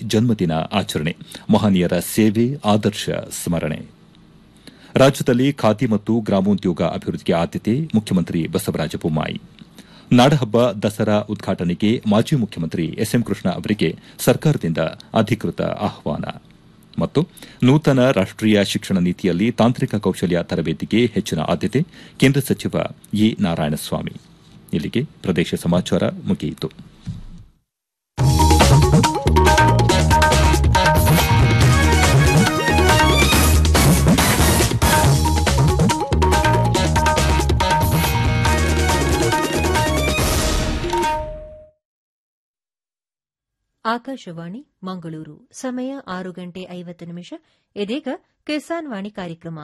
ಜನ್ಮದಿನ ಆಚರಣೆ ಮಹನೀಯರ ಸೇವೆ ಆದರ್ಶ ಸ್ಮರಣೆ ರಾಜ್ಯದಲ್ಲಿ ಖಾದಿ ಮತ್ತು ಗ್ರಾಮೋದ್ಯೋಗ ಅಭಿವೃದ್ಧಿಗೆ ಆದ್ಯತೆ ಮುಖ್ಯಮಂತ್ರಿ ಬಸವರಾಜ ಬೊಮ್ಮಾಯಿ ನಾಡಹಬ್ಬ ದಸರಾ ಉದ್ಘಾಟನೆಗೆ ಮಾಜಿ ಮುಖ್ಯಮಂತ್ರಿ ಎಸ್ಎಂ ಕೃಷ್ಣ ಅವರಿಗೆ ಸರ್ಕಾರದಿಂದ ಅಧಿಕೃತ ಆಹ್ವಾನ ಮತ್ತು ನೂತನ ರಾಷ್ಟೀಯ ಶಿಕ್ಷಣ ನೀತಿಯಲ್ಲಿ ತಾಂತ್ರಿಕ ಕೌಶಲ್ಯ ತರಬೇತಿಗೆ ಹೆಚ್ಚಿನ ಆದ್ಯತೆ ಕೇಂದ್ರ ಸಚಿವ ಎ ನಾರಾಯಣಸ್ವಾಮಿ ಇಲ್ಲಿಗೆ ಪ್ರದೇಶ ಸಮಾಚಾರ ಮುಗಿಯಿತು ಆಕಾಶವಾಣಿ ಮಂಗಳೂರು ಸಮಯ ಆರು ಗಂಟೆ ಐವತ್ತು ನಿಮಿಷ ಇದೀಗ ಕಿಸಾನ್ ವಾಣಿ ಕಾರ್ಯಕ್ರಮ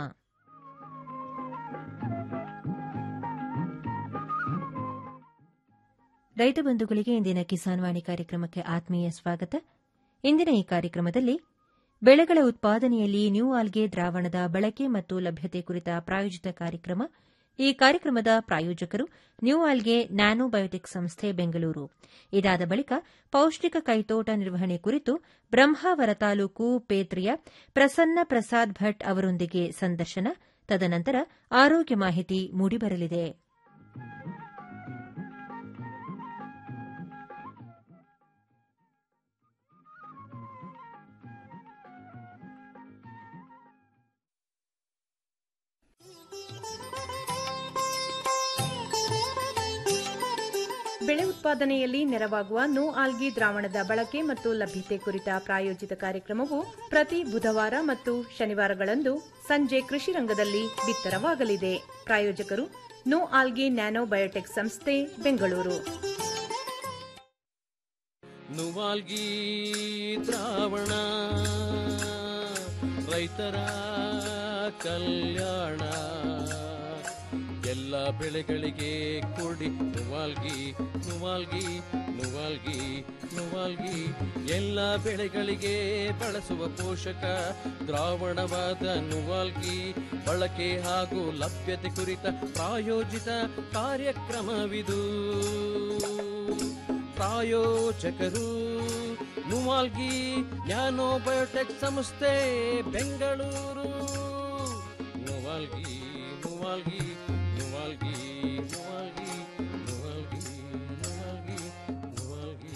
ರೈತ ಬಂಧುಗಳಿಗೆ ಇಂದಿನ ಕಿಸಾನ್ ವಾಣಿ ಕಾರ್ಯಕ್ರಮಕ್ಕೆ ಆತ್ಮೀಯ ಸ್ವಾಗತ ಇಂದಿನ ಈ ಕಾರ್ಯಕ್ರಮದಲ್ಲಿ ಬೆಳೆಗಳ ಉತ್ಪಾದನೆಯಲ್ಲಿ ನ್ಯೂ ಆಲ್ಗೆ ದ್ರಾವಣದ ಬಳಕೆ ಮತ್ತು ಲಭ್ಯತೆ ಕುರಿತ ಪ್ರಾಯೋಜಿತ ಕಾರ್ಯಕ್ರಮ ಈ ಕಾರ್ಯಕ್ರಮದ ಪ್ರಾಯೋಜಕರು ನ್ಯೂ ಆಲ್ಗೆ ನ್ಯಾನೋಬಯೋಟಿಕ್ ಸಂಸ್ಥೆ ಬೆಂಗಳೂರು ಇದಾದ ಬಳಿಕ ಪೌಷ್ಟಿಕ ಕೈತೋಟ ನಿರ್ವಹಣೆ ಕುರಿತು ಬ್ರಹ್ಮಾವರ ತಾಲೂಕು ಪೇತ್ರಿಯ ಪ್ರಸನ್ನ ಪ್ರಸಾದ್ ಭಟ್ ಅವರೊಂದಿಗೆ ಸಂದರ್ಶನ ತದನಂತರ ಆರೋಗ್ಯ ಮಾಹಿತಿ ಮೂಡಿಬರಲಿದೆ ಬೆಳೆ ಉತ್ಪಾದನೆಯಲ್ಲಿ ನೆರವಾಗುವ ನೋ ಆಲ್ಗಿ ದ್ರಾವಣದ ಬಳಕೆ ಮತ್ತು ಲಭ್ಯತೆ ಕುರಿತ ಪ್ರಾಯೋಜಿತ ಕಾರ್ಯಕ್ರಮವು ಪ್ರತಿ ಬುಧವಾರ ಮತ್ತು ಶನಿವಾರಗಳಂದು ಸಂಜೆ ಕೃಷಿ ರಂಗದಲ್ಲಿ ಬಿತ್ತರವಾಗಲಿದೆ ಪ್ರಾಯೋಜಕರು ನೋ ಆಲ್ಗಿ ನ್ಯಾನೋ ಬಯೋಟೆಕ್ ಸಂಸ್ಥೆ ಬೆಂಗಳೂರು ನುವಾಲ್ಗಿ ದ್ರಾವಣ ರೈತರ ಕಲ್ಯಾಣ ಎಲ್ಲ ಬೆಳೆಗಳಿಗೆ ಕೊಡಿ ನುವಾಲ್ಗಿ ನುವಾಲ್ಗಿ ನುವಾಲ್ಗಿ ನುವಾಲ್ಗಿ ಎಲ್ಲ ಬೆಳೆಗಳಿಗೆ ಬಳಸುವ ಪೋಷಕ ದ್ರಾವಣವಾದ ನುವಾಲ್ಗಿ ಬಳಕೆ ಹಾಗೂ ಲಭ್ಯತೆ ಕುರಿತ ಪ್ರಾಯೋಜಿತ ಕಾರ್ಯಕ್ರಮವಿದು ಪ್ರಾಯೋಜಕರು ನುವಾಲ್ಗಿ ನ್ಯಾನೋ ಬಯೋಟೆಕ್ ಸಂಸ್ಥೆ ಬೆಂಗಳೂರು ನುವಾಲ್ಗಿ ನುವಾಲ್ಗಿ ನುವಾಲ್ಗಿ ನುವಾಲ್ಗಿ ನುವಾಲ್ಗಿ ನುವಾಲ್ಗಿ ನುವಾಲ್ಗಿ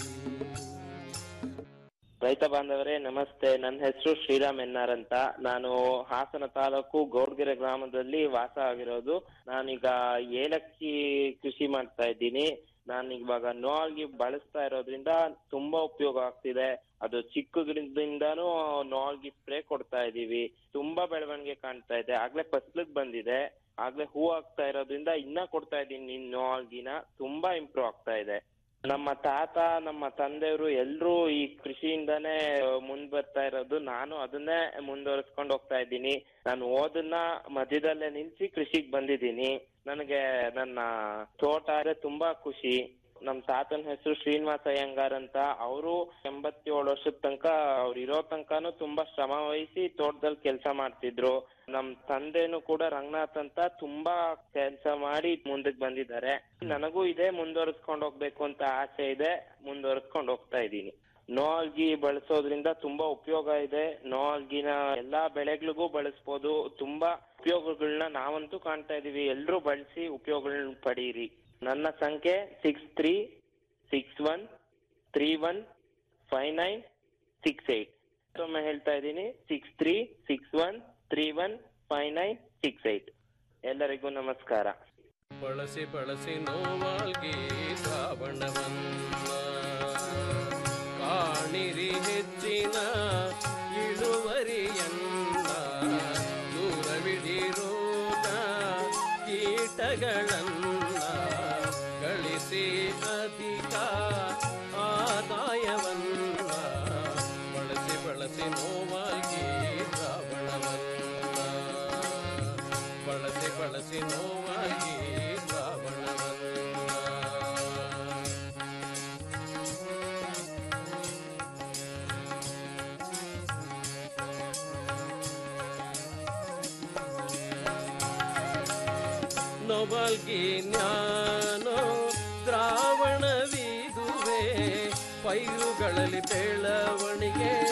ರೈತ ಬಾಂಧವರೇ ನಮಸ್ತೆ ನನ್ನ ಹೆಸರು ಶ್ರೀರಾಮ್ ಎನ್ನಾರ್ ಅಂತ ನಾನು ಹಾಸನ ತಾಲೂಕು ಗೌಡ್ಗೆರೆ ಗ್ರಾಮದಲ್ಲಿ ವಾಸ ಆಗಿರೋದು ನಾನೀಗ ಏಲಕ್ಕಿ ಕೃಷಿ ಮಾಡ್ತಾ ಇದ್ದೀನಿ ನಾನು ಇವಾಗ ನೋಲ್ಗಿ ಬಳಸ್ತಾ ಇರೋದ್ರಿಂದ ತುಂಬಾ ಉಪಯೋಗ ಆಗ್ತಿದೆ ಅದು ಚಿಕ್ಕ ಗಿಡದಿಂದಾನು ನೋಲ್ಗಿ ಸ್ಪ್ರೇ ಕೊಡ್ತಾ ಇದೀವಿ ತುಂಬಾ ಬೆಳವಣಿಗೆ ಕಾಣ್ತಾ ಇದೆ ಆಗ್ಲೇ ಫಸ್ಲಿಗ್ ಬಂದಿದೆ ಆಗ್ಲೇ ಹೂ ಆಗ್ತಾ ಇರೋದ್ರಿಂದ ಇನ್ನ ಕೊಡ್ತಾ ಇದ್ದೀನಿ ನೋಲ್ಗಿನ ತುಂಬಾ ಇಂಪ್ರೂವ್ ಆಗ್ತಾ ಇದೆ ನಮ್ಮ ತಾತ ನಮ್ಮ ತಂದೆಯವರು ಎಲ್ರೂ ಈ ಕೃಷಿಯಿಂದಾನೇ ಮುಂದ್ ಬರ್ತಾ ಇರೋದು ನಾನು ಅದನ್ನೇ ಮುಂದುವರಿಸ್ಕೊಂಡು ಹೋಗ್ತಾ ಇದ್ದೀನಿ ನಾನು ಓದನ್ನ ಮಧ್ಯದಲ್ಲೇ ನಿಲ್ಸಿ ಕೃಷಿಗ್ ಬಂದಿದ್ದೀನಿ ನನಗೆ ನನ್ನ ತೋಟ ಅಂದ್ರೆ ತುಂಬಾ ಖುಷಿ ನಮ್ ತಾತನ ಹೆಸರು ಶ್ರೀನಿವಾಸ ಅಯ್ಯಂಗಾರ್ ಅಂತ ಅವರು ಎಂಬತ್ತೇಳು ವರ್ಷದ ತನಕ ಅವ್ರು ಇರೋ ತನಕನು ತುಂಬಾ ಶ್ರಮ ವಹಿಸಿ ತೋಟದಲ್ಲಿ ಕೆಲಸ ಮಾಡ್ತಿದ್ರು ನಮ್ ತಂದೆನು ಕೂಡ ರಂಗನಾಥ್ ಅಂತ ತುಂಬಾ ಕೆಲಸ ಮಾಡಿ ಮುಂದಕ್ಕೆ ಬಂದಿದ್ದಾರೆ ನನಗೂ ಇದೆ ಮುಂದುವರಿಸ್ಕೊಂಡು ಹೋಗ್ಬೇಕು ಅಂತ ಆಸೆ ಇದೆ ಮುಂದುವರಿಸ್ಕೊಂಡು ಹೋಗ್ತಾ ಇದ್ದೀನಿ ನೋಲ್ಗಿ ಬಳಸೋದ್ರಿಂದ ತುಂಬಾ ಉಪಯೋಗ ಇದೆ ನೋಲ್ಗಿನ ಎಲ್ಲಾ ಬೆಳೆಗಳಿಗೂ ಬಳಸ್ಬೋದು ತುಂಬಾ ಉಪಯೋಗಗಳನ್ನ ನಾವಂತೂ ಕಾಣ್ತಾ ಇದೀವಿ ಎಲ್ರೂ ಬಳಸಿ ಉಪಯೋಗಗಳನ್ನ ಪಡೀರಿ ನನ್ನ ಸಂಖ್ಯೆ six three six one three one five nine six eight ಮತ್ತೊಮ್ಮೆ ಹೇಳ್ತಾ ಇದ್ದೀನಿ six three six one three one five nine six eight ಎಲ್ಲರಿಗೂ ನಮಸ್ಕಾರ ಬಳಸಿ ಬಳಸಿ ನೋವಾಲ್ಗಿ ಶ್ರಾವಣವನ್ನ ಕಾಣಿರಿ ಹೆಚ್ಚಿನ ಇಳುವರಿಯನ್ನ ದೂರವಿಡಿರೋಗ ಕೀಟಗಳನ್ನ ಗಳಿಸಿ ಅಧಿಕ ಆದಾಯವನ್ನ ಬಳಸಿ ಬಳಸಿ ನೋವಾಗಿ ಶ್ರಾವಣವನ್ನ ಬಳಸಿ ಬಳಸಿ ನೋವಾಗಿ ಶ್ರಾವಣವನ್ನ ನೊಬಲ್ಗಿ ಜ್ಞಾನೋ ದ್ರಾವಣವಿದುವೆ ಪೈರುಗಳಲ್ಲಿ ಬೆಳವಣಿಗೆ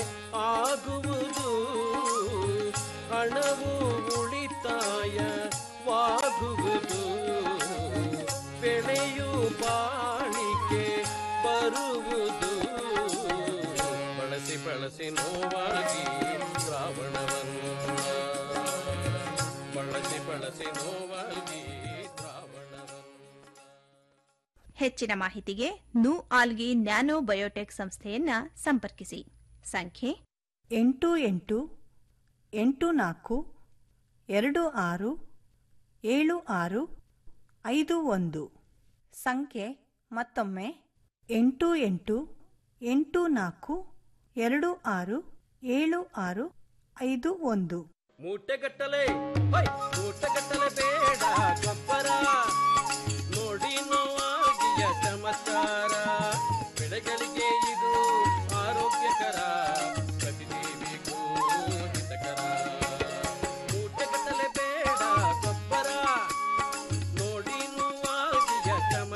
ಬಳಸಿ ನೋವಾಗಿ ದ್ರಾವಣವನ್ನ ಬಳಸಿ ಬಳಸಿ ನೋವಾಗಿ ದ್ರಾವಣವನ್ನ ಹೆಚ್ಚಿನ ಮಾಹಿತಿಗೆ ನು ಆಲ್ಗಿ ನ್ಯಾನೋ ಬಯೋಟೆಕ್ ಸಂಸ್ಥೆಯನ್ನ ಸಂಪರ್ಕಿಸಿ ಸಂಖ್ಯೆ ಎಂಟು ಎಂಟು ಎಂಟು ನಾಲ್ಕು ಎರಡು ಆರು ಏಳು ಆರು ಐದು ಒಂದು ಸಂಖ್ಯೆ ಮತ್ತೊಮ್ಮೆ ಎಂಟು ಎಂಟು ಎಂಟು ನಾಲ್ಕು ಎರಡು ಆರು ಏಳು ಆರು ಐದು ಒಂದು ಮೂಟೆಗಟ್ಟಲೆ ಹೈ ಮೂಟೆಗಟ್ಟಲೆ ಬೇಡ ಗೊಬ್ಬರ ನೋಡಿ ನೋವಾಗಿಯ ಚಮತ್ಕಾರ ಬೆಳೆಗಳಿಗೆ ಇದು ಆರೋಗ್ಯಕರ ಪ್ರತಿದೇವಿಗೂ ಹಿತಕರ ಮೂಟೆಗಟ್ಟಲೆ ಬೇಡ ಗೊಬ್ಬರ ನೋಡಿ ನೋವಾಗಿಯ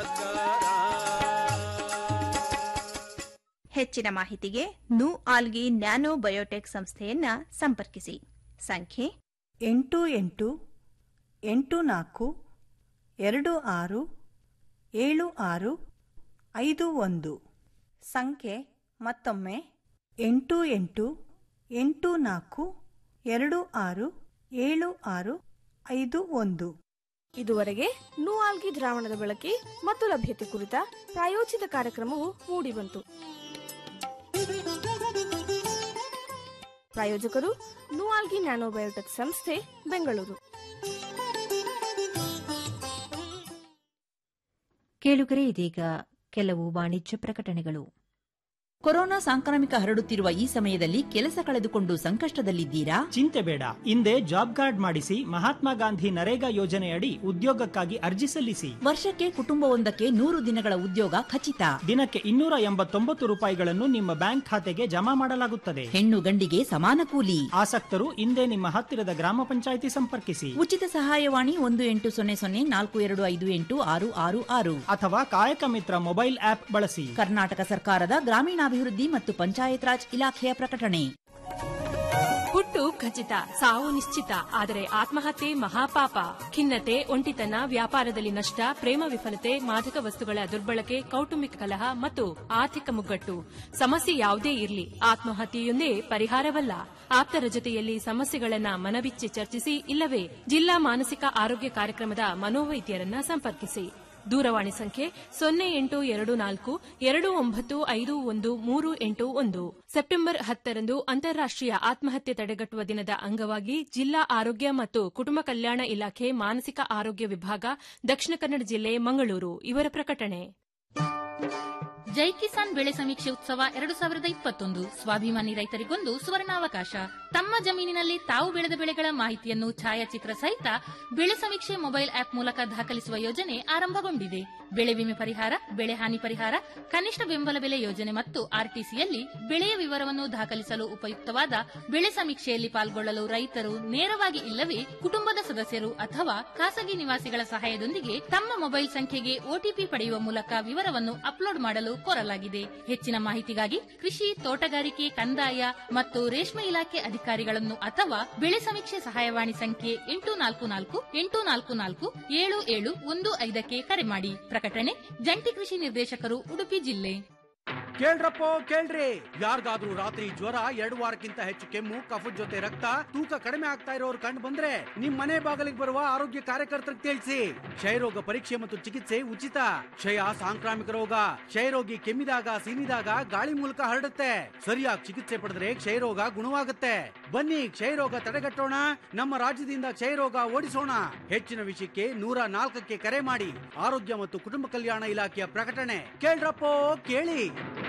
ಚಮತ್ಕಾರ ಹೆಚ್ಚಿನ ಮಾಹಿತಿಗೆ ನು ಆಲ್ಗಿ ನ್ಯಾನೋ ಬಯೋಟೆಕ್ ಸಂಸ್ಥೆಯನ್ನ ಸಂಪರ್ಕಿಸಿ ಸಂಖ್ಯೆ ಎಂಟು ಎಂಟು ಎಂಟು ನಾಲ್ಕು ಎರಡು ಆರು ಏಳು ಆರು ಐದು ಒಂದು ಸಂಖ್ಯೆ ಮತ್ತೊಮ್ಮೆ ಎಂಟು ಎಂಟು ಎಂಟು ನಾಲ್ಕು ಎರಡು ಆರು ಏಳು ಆರು ಐದು ಒಂದು ಇದುವರೆಗೆ ನೂಆಲ್ಗಿ ದ್ರಾವಣದ ಬಳಕೆ ಮತ್ತು ಲಭ್ಯತೆ ಕುರಿತ ಪ್ರಾಯೋಜಿತ ಕಾರ್ಯಕ್ರಮವು ಮೂಡಿಬಂತು ಪ್ರಾಯೋಜಕರು ನೂಆಲ್ಗಿ ನ್ಯಾನೋಬಯೋಟೆಕ್ ಸಂಸ್ಥೆ ಬೆಂಗಳೂರು ಕೇಳುಗರೆ ಇದೀಗ ಕೆಲವು ವಾಣಿಜ್ಯ ಪ್ರಕಟಣೆಗಳು ಕೊರೋನಾ ಸಾಂಕ್ರಾಮಿಕ ಹರಡುತ್ತಿರುವ ಈ ಸಮಯದಲ್ಲಿ ಕೆಲಸ ಕಳೆದುಕೊಂಡು ಸಂಕಷ್ಟದಲ್ಲಿದ್ದೀರಾ ಚಿಂತೆ ಬೇಡ ಹಿಂದೆ ಜಾಬ್ ಕಾರ್ಡ್ ಮಾಡಿಸಿ ಮಹಾತ್ಮ ಗಾಂಧಿ ನರೇಗಾ ಯೋಜನೆಯಡಿ ಉದ್ಯೋಗಕ್ಕಾಗಿ ಅರ್ಜಿ ಸಲ್ಲಿಸಿ ವರ್ಷಕ್ಕೆ ಕುಟುಂಬವೊಂದಕ್ಕೆ ನೂರು ದಿನಗಳ ಉದ್ಯೋಗ ಖಚಿತ ದಿನಕ್ಕೆ ಇನ್ನೂರ ಎಂಬತ್ತೊಂಬತ್ತು ರೂಪಾಯಿಗಳನ್ನು ನಿಮ್ಮ ಬ್ಯಾಂಕ್ ಖಾತೆಗೆ ಜಮಾ ಮಾಡಲಾಗುತ್ತದೆ ಹೆಣ್ಣು ಗಂಡಿಗೆ ಸಮಾನ ಕೂಲಿ ಆಸಕ್ತರು ಹಿಂದೆ ನಿಮ್ಮ ಹತ್ತಿರದ ಗ್ರಾಮ ಪಂಚಾಯಿತಿ ಸಂಪರ್ಕಿಸಿ ಉಚಿತ ಸಹಾಯವಾಣಿ ಒಂದು ಎಂಟು ಸೊನ್ನೆ ಸೊನ್ನೆ ನಾಲ್ಕು ಎರಡು ಐದು ಎಂಟು ಆರು ಆರು ಆರು ಅಥವಾ ಕಾಯಕ ಮಿತ್ರ ಮೊಬೈಲ್ ಆಪ್ ಬಳಸಿ ಕರ್ನಾಟಕ ಸರ್ಕಾರದ ಗ್ರಾಮೀಣಾಭಿವೃದ್ಧಿ ಮತ್ತು ಪಂಚಾಯತ್ ರಾಜ್ ಇಲಾಖೆಯ ಪ್ರಕಟಣೆ ಹುಟ್ಟು ಖಚಿತ ಸಾವು ನಿಶ್ಚಿತ ಆದರೆ ಆತ್ಮಹತ್ಯೆ ಮಹಾಪಾಪ ಖಿನ್ನತೆ ಒಂಟಿತನ ವ್ಯಾಪಾರದಲ್ಲಿ ನಷ್ಟ ಪ್ರೇಮ ವಿಫಲತೆ ಮಾದಕ ವಸ್ತುಗಳ ದುರ್ಬಳಕೆ ಕೌಟುಂಬಿಕ ಕಲಹ ಮತ್ತು ಆರ್ಥಿಕ ಮುಗ್ಗಟ್ಟು ಸಮಸ್ಯೆ ಯಾವುದೇ ಇರಲಿ ಆತ್ಮಹತ್ಯೆಯೊಂದೇ ಪರಿಹಾರವಲ್ಲ ಆಪ್ತರ ಜೊತೆಯಲ್ಲಿ ಸಮಸ್ಯೆಗಳನ್ನ ಮನಬಿಚ್ಚಿ ಚರ್ಚಿಸಿ ಇಲ್ಲವೇ ಜಿಲ್ಲಾ ಮಾನಸಿಕ ಆರೋಗ್ಯ ಕಾರ್ಯಕ್ರಮದ ಮನೋವೈದ್ಯರನ್ನ ಸಂಪರ್ಕಿಸಿ ದೂರವಾಣಿ ಸಂಖ್ಯೆ ಸೊನ್ನೆ ಎಂಟು ಎರಡು ನಾಲ್ಕು ಎರಡು ಒಂಬತ್ತು ಐದು ಒಂದು ಮೂರು ಎಂಟು ಒಂದು ಸೆಪ್ಟೆಂಬರ್ ಹತ್ತರಂದು ಅಂತಾರಾಷ್ಟೀಯ ಆತ್ಮಹತ್ಯೆ ತಡೆಗಟ್ಟುವ ದಿನದ ಅಂಗವಾಗಿ ಜಿಲ್ಲಾ ಆರೋಗ್ಯ ಮತ್ತು ಕುಟುಂಬ ಕಲ್ಯಾಣ ಇಲಾಖೆ ಮಾನಸಿಕ ಆರೋಗ್ಯ ವಿಭಾಗ ದಕ್ಷಿಣ ಕನ್ನಡ ಜಿಲ್ಲೆ ಮಂಗಳೂರು ಇವರ ಪ್ರಕಟಣೆ ಜೈ ಕಿಸಾನ್ ಬೆಳೆ ಸಮೀಕ್ಷೆ ಉತ್ಸವ ಎರಡು ಸಾವಿರದ ಇಪ್ಪತ್ತೊಂದು ಸ್ವಾಭಿಮಾನಿ ರೈತರಿಗೊಂದು ಸುವರ್ಣಾವಕಾಶ ತಮ್ಮ ಜಮೀನಿನಲ್ಲಿ ತಾವು ಬೆಳೆದ ಬೆಳೆಗಳ ಮಾಹಿತಿಯನ್ನು ಛಾಯಾಚಿತ್ರ ಸಹಿತ ಬೆಳೆ ಸಮೀಕ್ಷೆ ಮೊಬೈಲ್ ಆಪ್ ಮೂಲಕ ದಾಖಲಿಸುವ ಯೋಜನೆ ಆರಂಭಗೊಂಡಿದೆ ಬೆಳೆ ವಿಮೆ ಪರಿಹಾರ ಬೆಳೆ ಹಾನಿ ಪರಿಹಾರ ಕನಿಷ್ಠ ಬೆಂಬಲ ಬೆಲೆ ಯೋಜನೆ ಮತ್ತು ಆರ್ಟಿಸಿಯಲ್ಲಿ ಬೆಳೆಯ ವಿವರವನ್ನು ದಾಖಲಿಸಲು ಉಪಯುಕ್ತವಾದ ಬೆಳೆ ಸಮೀಕ್ಷೆಯಲ್ಲಿ ಪಾಲ್ಗೊಳ್ಳಲು ರೈತರು ನೇರವಾಗಿ ಇಲ್ಲವೇ ಕುಟುಂಬದ ಸದಸ್ಯರು ಅಥವಾ ಖಾಸಗಿ ನಿವಾಸಿಗಳ ಸಹಾಯದೊಂದಿಗೆ ತಮ್ಮ ಮೊಬೈಲ್ ಸಂಖ್ಯೆಗೆ ಒಟಿಪಿ ಪಡೆಯುವ ಮೂಲಕ ವಿವರವನ್ನು ಅಪ್ಲೋಡ್ ಮಾಡಲು ಕೋರಲಾಗಿದೆ ಹೆಚ್ಚಿನ ಮಾಹಿತಿಗಾಗಿ ಕೃಷಿ ತೋಟಗಾರಿಕೆ ಕಂದಾಯ ಮತ್ತು ರೇಷ್ಮೆ ಇಲಾಖೆ ಅಧಿಕಾರಿಗಳನ್ನು ಅಥವಾ ಬೆಳೆ ಸಮೀಕ್ಷೆ ಸಹಾಯವಾಣಿ ಸಂಖ್ಯೆ ಎಂಟು ನಾಲ್ಕು ನಾಲ್ಕು ಎಂಟು ನಾಲ್ಕು ನಾಲ್ಕು ಏಳು ಏಳು ಒಂದು ಐದಕ್ಕೆ ಕರೆ ಮಾಡಿ ಪ್ರಕಟಣೆ ಜಂಟಿ ಕೃಷಿ ನಿರ್ದೇಶಕರು ಉಡುಪಿ ಜಿಲ್ಲೆ ಕೇಳ್ರಪ್ಪೋ ಕೇಳ್ರಿ ಯಾರಿಗಾದ್ರೂ ರಾತ್ರಿ ಜ್ವರ ಎರಡು ವಾರಕ್ಕಿಂತ ಹೆಚ್ಚು ಕೆಮ್ಮು ಕಫದ ಜೊತೆ ರಕ್ತ ತೂಕ ಕಡಿಮೆ ಆಗ್ತಾ ಇರೋರು ಕಂಡು ಬಂದ್ರೆ ನಿಮ್ ಮನೆ ಬಾಗಿಲಿಗೆ ಬರುವ ಆರೋಗ್ಯ ಕಾರ್ಯಕರ್ತರಿಗೆ ತಿಳಿಸಿ ಕ್ಷಯರೋಗ ಪರೀಕ್ಷೆ ಮತ್ತು ಚಿಕಿತ್ಸೆ ಉಚಿತ ಕ್ಷಯ ಸಾಂಕ್ರಾಮಿಕ ರೋಗ ಕ್ಷಯರೋಗಿ ಕೆಮ್ಮಿದಾಗ ಸೀನಿದಾಗ ಗಾಳಿ ಮೂಲಕ ಹರಡುತ್ತೆ ಸರಿಯಾಗಿ ಚಿಕಿತ್ಸೆ ಪಡೆದ್ರೆ ಕ್ಷಯರೋಗ ಗುಣವಾಗುತ್ತೆ ಬನ್ನಿ ಕ್ಷಯರೋಗ ತಡೆಗಟ್ಟೋಣ ನಮ್ಮ ರಾಜ್ಯದಿಂದ ಕ್ಷಯರೋಗ ಓಡಿಸೋಣ ಹೆಚ್ಚಿನ ವಿಷಯಕ್ಕೆ ನೂರ ನಾಲ್ಕಕ್ಕೆ ಕರೆ ಮಾಡಿ ಆರೋಗ್ಯ ಮತ್ತು ಕುಟುಂಬ ಕಲ್ಯಾಣ ಇಲಾಖೆಯ ಪ್ರಕಟಣೆ ಕೇಳ್ರಪ್ಪೋ ಕೇಳಿ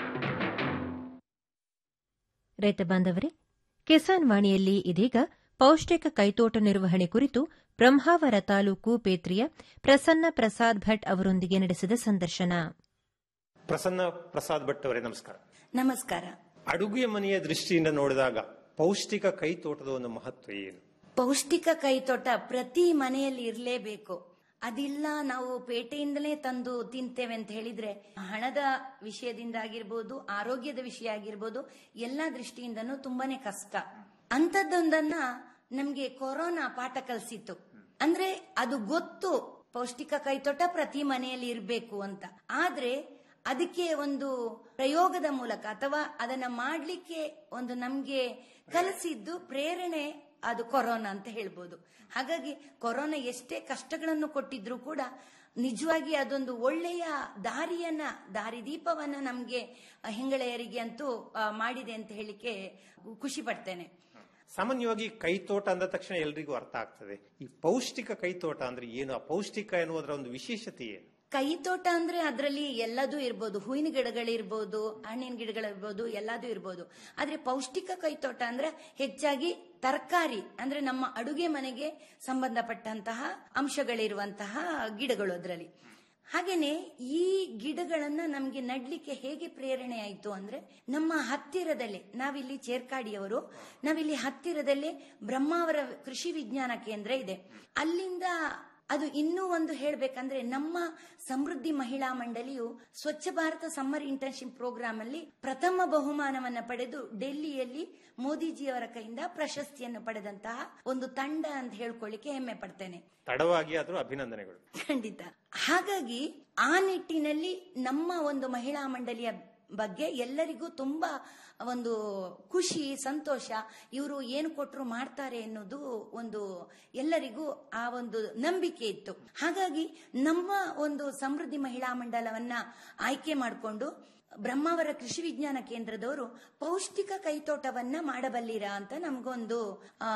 ರೈತ ಬಾಂಧವರೇ ಕಿಸಾನ್ ವಾಣಿಯಲ್ಲಿ ಇದೀಗ ಪೌಷ್ಟಿಕ ಕೈತೋಟ ನಿರ್ವಹಣೆ ಕುರಿತು ಬ್ರಹ್ಮಾವರ ತಾಲೂಕು ಪೇತ್ರಿಯ ಪ್ರಸನ್ನ ಪ್ರಸಾದ್ ಭಟ್ ಅವರೊಂದಿಗೆ ನಡೆಸಿದ ಸಂದರ್ಶನ ಪ್ರಸನ್ನ ಪ್ರಸಾದ್ ಭಟ್ ಅವರೇ ನಮಸ್ಕಾರ ನಮಸ್ಕಾರ ಅಡುಗೆ ಮನೆಯ ದೃಷ್ಟಿಯಿಂದ ನೋಡಿದಾಗ ಪೌಷ್ಟಿಕ ಕೈ ತೋಟದ ಒಂದು ಮಹತ್ವ ಏನು ಪೌಷ್ಟಿಕ ಕೈತೋಟ ಪ್ರತಿ ಮನೆಯಲ್ಲಿ ಇರಲೇಬೇಕು ಅದಿಲ್ಲ ನಾವು ಪೇಟೆಯಿಂದಲೇ ತಂದು ತಿಂತೇವೆ ಅಂತ ಹೇಳಿದ್ರೆ ಹಣದ ವಿಷಯದಿಂದ ಆಗಿರ್ಬೋದು ಆರೋಗ್ಯದ ವಿಷಯ ಆಗಿರ್ಬೋದು ಎಲ್ಲಾ ದೃಷ್ಟಿಯಿಂದನೂ ತುಂಬಾನೇ ಕಷ್ಟ ಅಂಥದ್ದೊಂದನ್ನ ನಮ್ಗೆ ಕೊರೋನಾ ಪಾಠ ಕಲಿಸಿತ್ತು ಅಂದ್ರೆ ಅದು ಗೊತ್ತು ಪೌಷ್ಟಿಕ ಕೈತೋಟ ಪ್ರತಿ ಮನೆಯಲ್ಲಿ ಇರಬೇಕು ಅಂತ ಆದ್ರೆ ಅದಕ್ಕೆ ಒಂದು ಪ್ರಯೋಗದ ಮೂಲಕ ಅಥವಾ ಅದನ್ನ ಮಾಡ್ಲಿಕ್ಕೆ ಒಂದು ನಮ್ಗೆ ಕಲಿಸಿದ್ದು ಪ್ರೇರಣೆ ಅದು ಕೊರೋನಾ ಅಂತ ಹೇಳ್ಬೋದು ಹಾಗಾಗಿ ಕೊರೋನಾ ಎಷ್ಟೇ ಕಷ್ಟಗಳನ್ನು ಕೊಟ್ಟಿದ್ರು ಕೂಡ ನಿಜವಾಗಿ ಅದೊಂದು ಒಳ್ಳೆಯ ದಾರಿಯನ್ನ ದಾರಿದೀಪವನ್ನ ನಮ್ಗೆ ಹೆಂಗಳೆಯರಿಗೆ ಅಂತೂ ಆ, ಮಾಡಿದೆ ಅಂತ ಹೇಳಿಕ್ಕೆ ಖುಷಿ ಪಡ್ತೇನೆ ಸಾಮಾನ್ಯವಾಗಿ ಕೈತೋಟ ಅಂದ ತಕ್ಷಣ ಎಲ್ರಿಗೂ ಅರ್ಥ ಆಗ್ತದೆ ಈ ಪೌಷ್ಟಿಕ ಕೈತೋಟ ಅಂದ್ರೆ ಏನು ಆ ಪೌಷ್ಟಿಕ ಎನ್ನುವುದರ ಒಂದು ವಿಶೇಷತೆ ಏನು ಕೈ ತೋಟ ಅಂದ್ರೆ ಅದರಲ್ಲಿ ಎಲ್ಲದೂ ಇರ್ಬೋದು ಹೂವಿನ ಗಿಡಗಳಿರ್ಬೋದು ಹಣ್ಣಿನ ಗಿಡಗಳಿರ್ಬೋದು ಎಲ್ಲದೂ ಇರ್ಬೋದು ಆದ್ರೆ ಪೌಷ್ಟಿಕ ಕೈತೋಟ ಅಂದ್ರೆ ಹೆಚ್ಚಾಗಿ ತರಕಾರಿ ಅಂದ್ರೆ ನಮ್ಮ ಅಡುಗೆ ಮನೆಗೆ ಸಂಬಂಧಪಟ್ಟಂತಹ ಅಂಶಗಳಿರುವಂತಹ ಗಿಡಗಳು ಅದರಲ್ಲಿ ಹಾಗೇನೆ ಈ ಗಿಡಗಳನ್ನ ನಮ್ಗೆ ನಡ್ಲಿಕ್ಕೆ ಹೇಗೆ ಪ್ರೇರಣೆ ಆಯ್ತು ಅಂದ್ರೆ ನಮ್ಮ ಹತ್ತಿರದಲ್ಲೇ ನಾವಿಲ್ಲಿ ಚೇರ್ಕಾಡಿಯವರು ನಾವಿಲ್ಲಿ ಹತ್ತಿರದಲ್ಲೇ ಬ್ರಹ್ಮಾವರ ಕೃಷಿ ವಿಜ್ಞಾನ ಕೇಂದ್ರ ಇದೆ ಅಲ್ಲಿಂದ ಅದು ಇನ್ನೂ ಒಂದು ಹೇಳ್ಬೇಕಂದ್ರೆ ನಮ್ಮ ಸಮೃದ್ಧಿ ಮಹಿಳಾ ಮಂಡಳಿಯು ಸ್ವಚ್ಛ ಭಾರತ ಸಮ್ಮರ್ ಇಂಟರ್ನ್ಶಿಪ್ ಪ್ರೋಗ್ರಾಮ್ ಅಲ್ಲಿ ಪ್ರಥಮ ಬಹುಮಾನವನ್ನ ಪಡೆದು ಡೆಲ್ಲಿಯಲ್ಲಿ ಮೋದಿಜಿಯವರ ಕೈಯಿಂದ ಪ್ರಶಸ್ತಿಯನ್ನು ಪಡೆದಂತಹ ಒಂದು ತಂಡ ಅಂತ ಹೇಳ್ಕೊಳ್ಳಿಕ್ಕೆ ಹೆಮ್ಮೆ ಪಡ್ತೇನೆ ತಡವಾಗಿ ಆದ್ರೂ ಅಭಿನಂದನೆಗಳು ಖಂಡಿತ ಹಾಗಾಗಿ ಆ ನಿಟ್ಟಿನಲ್ಲಿ ನಮ್ಮ ಒಂದು ಮಹಿಳಾ ಮಂಡಳಿಯ ಬಗ್ಗೆ ಎಲ್ಲರಿಗೂ ತುಂಬಾ ಒಂದು ಖುಷಿ ಸಂತೋಷ ಇವರು ಏನು ಕೊಟ್ಟರು ಮಾಡ್ತಾರೆ ಎನ್ನುವುದು ಒಂದು ಎಲ್ಲರಿಗೂ ಆ ಒಂದು ನಂಬಿಕೆ ಇತ್ತು ಹಾಗಾಗಿ ನಮ್ಮ ಒಂದು ಸಮೃದ್ಧಿ ಮಹಿಳಾ ಮಂಡಲವನ್ನ ಆಯ್ಕೆ ಮಾಡಿಕೊಂಡು ಬ್ರಹ್ಮಾವರ ಕೃಷಿ ವಿಜ್ಞಾನ ಕೇಂದ್ರದವರು ಪೌಷ್ಟಿಕ ಕೈತೋಟವನ್ನ ಮಾಡಬಲ್ಲಿರಾ ಅಂತ ನಮಗೊಂದು ಆ,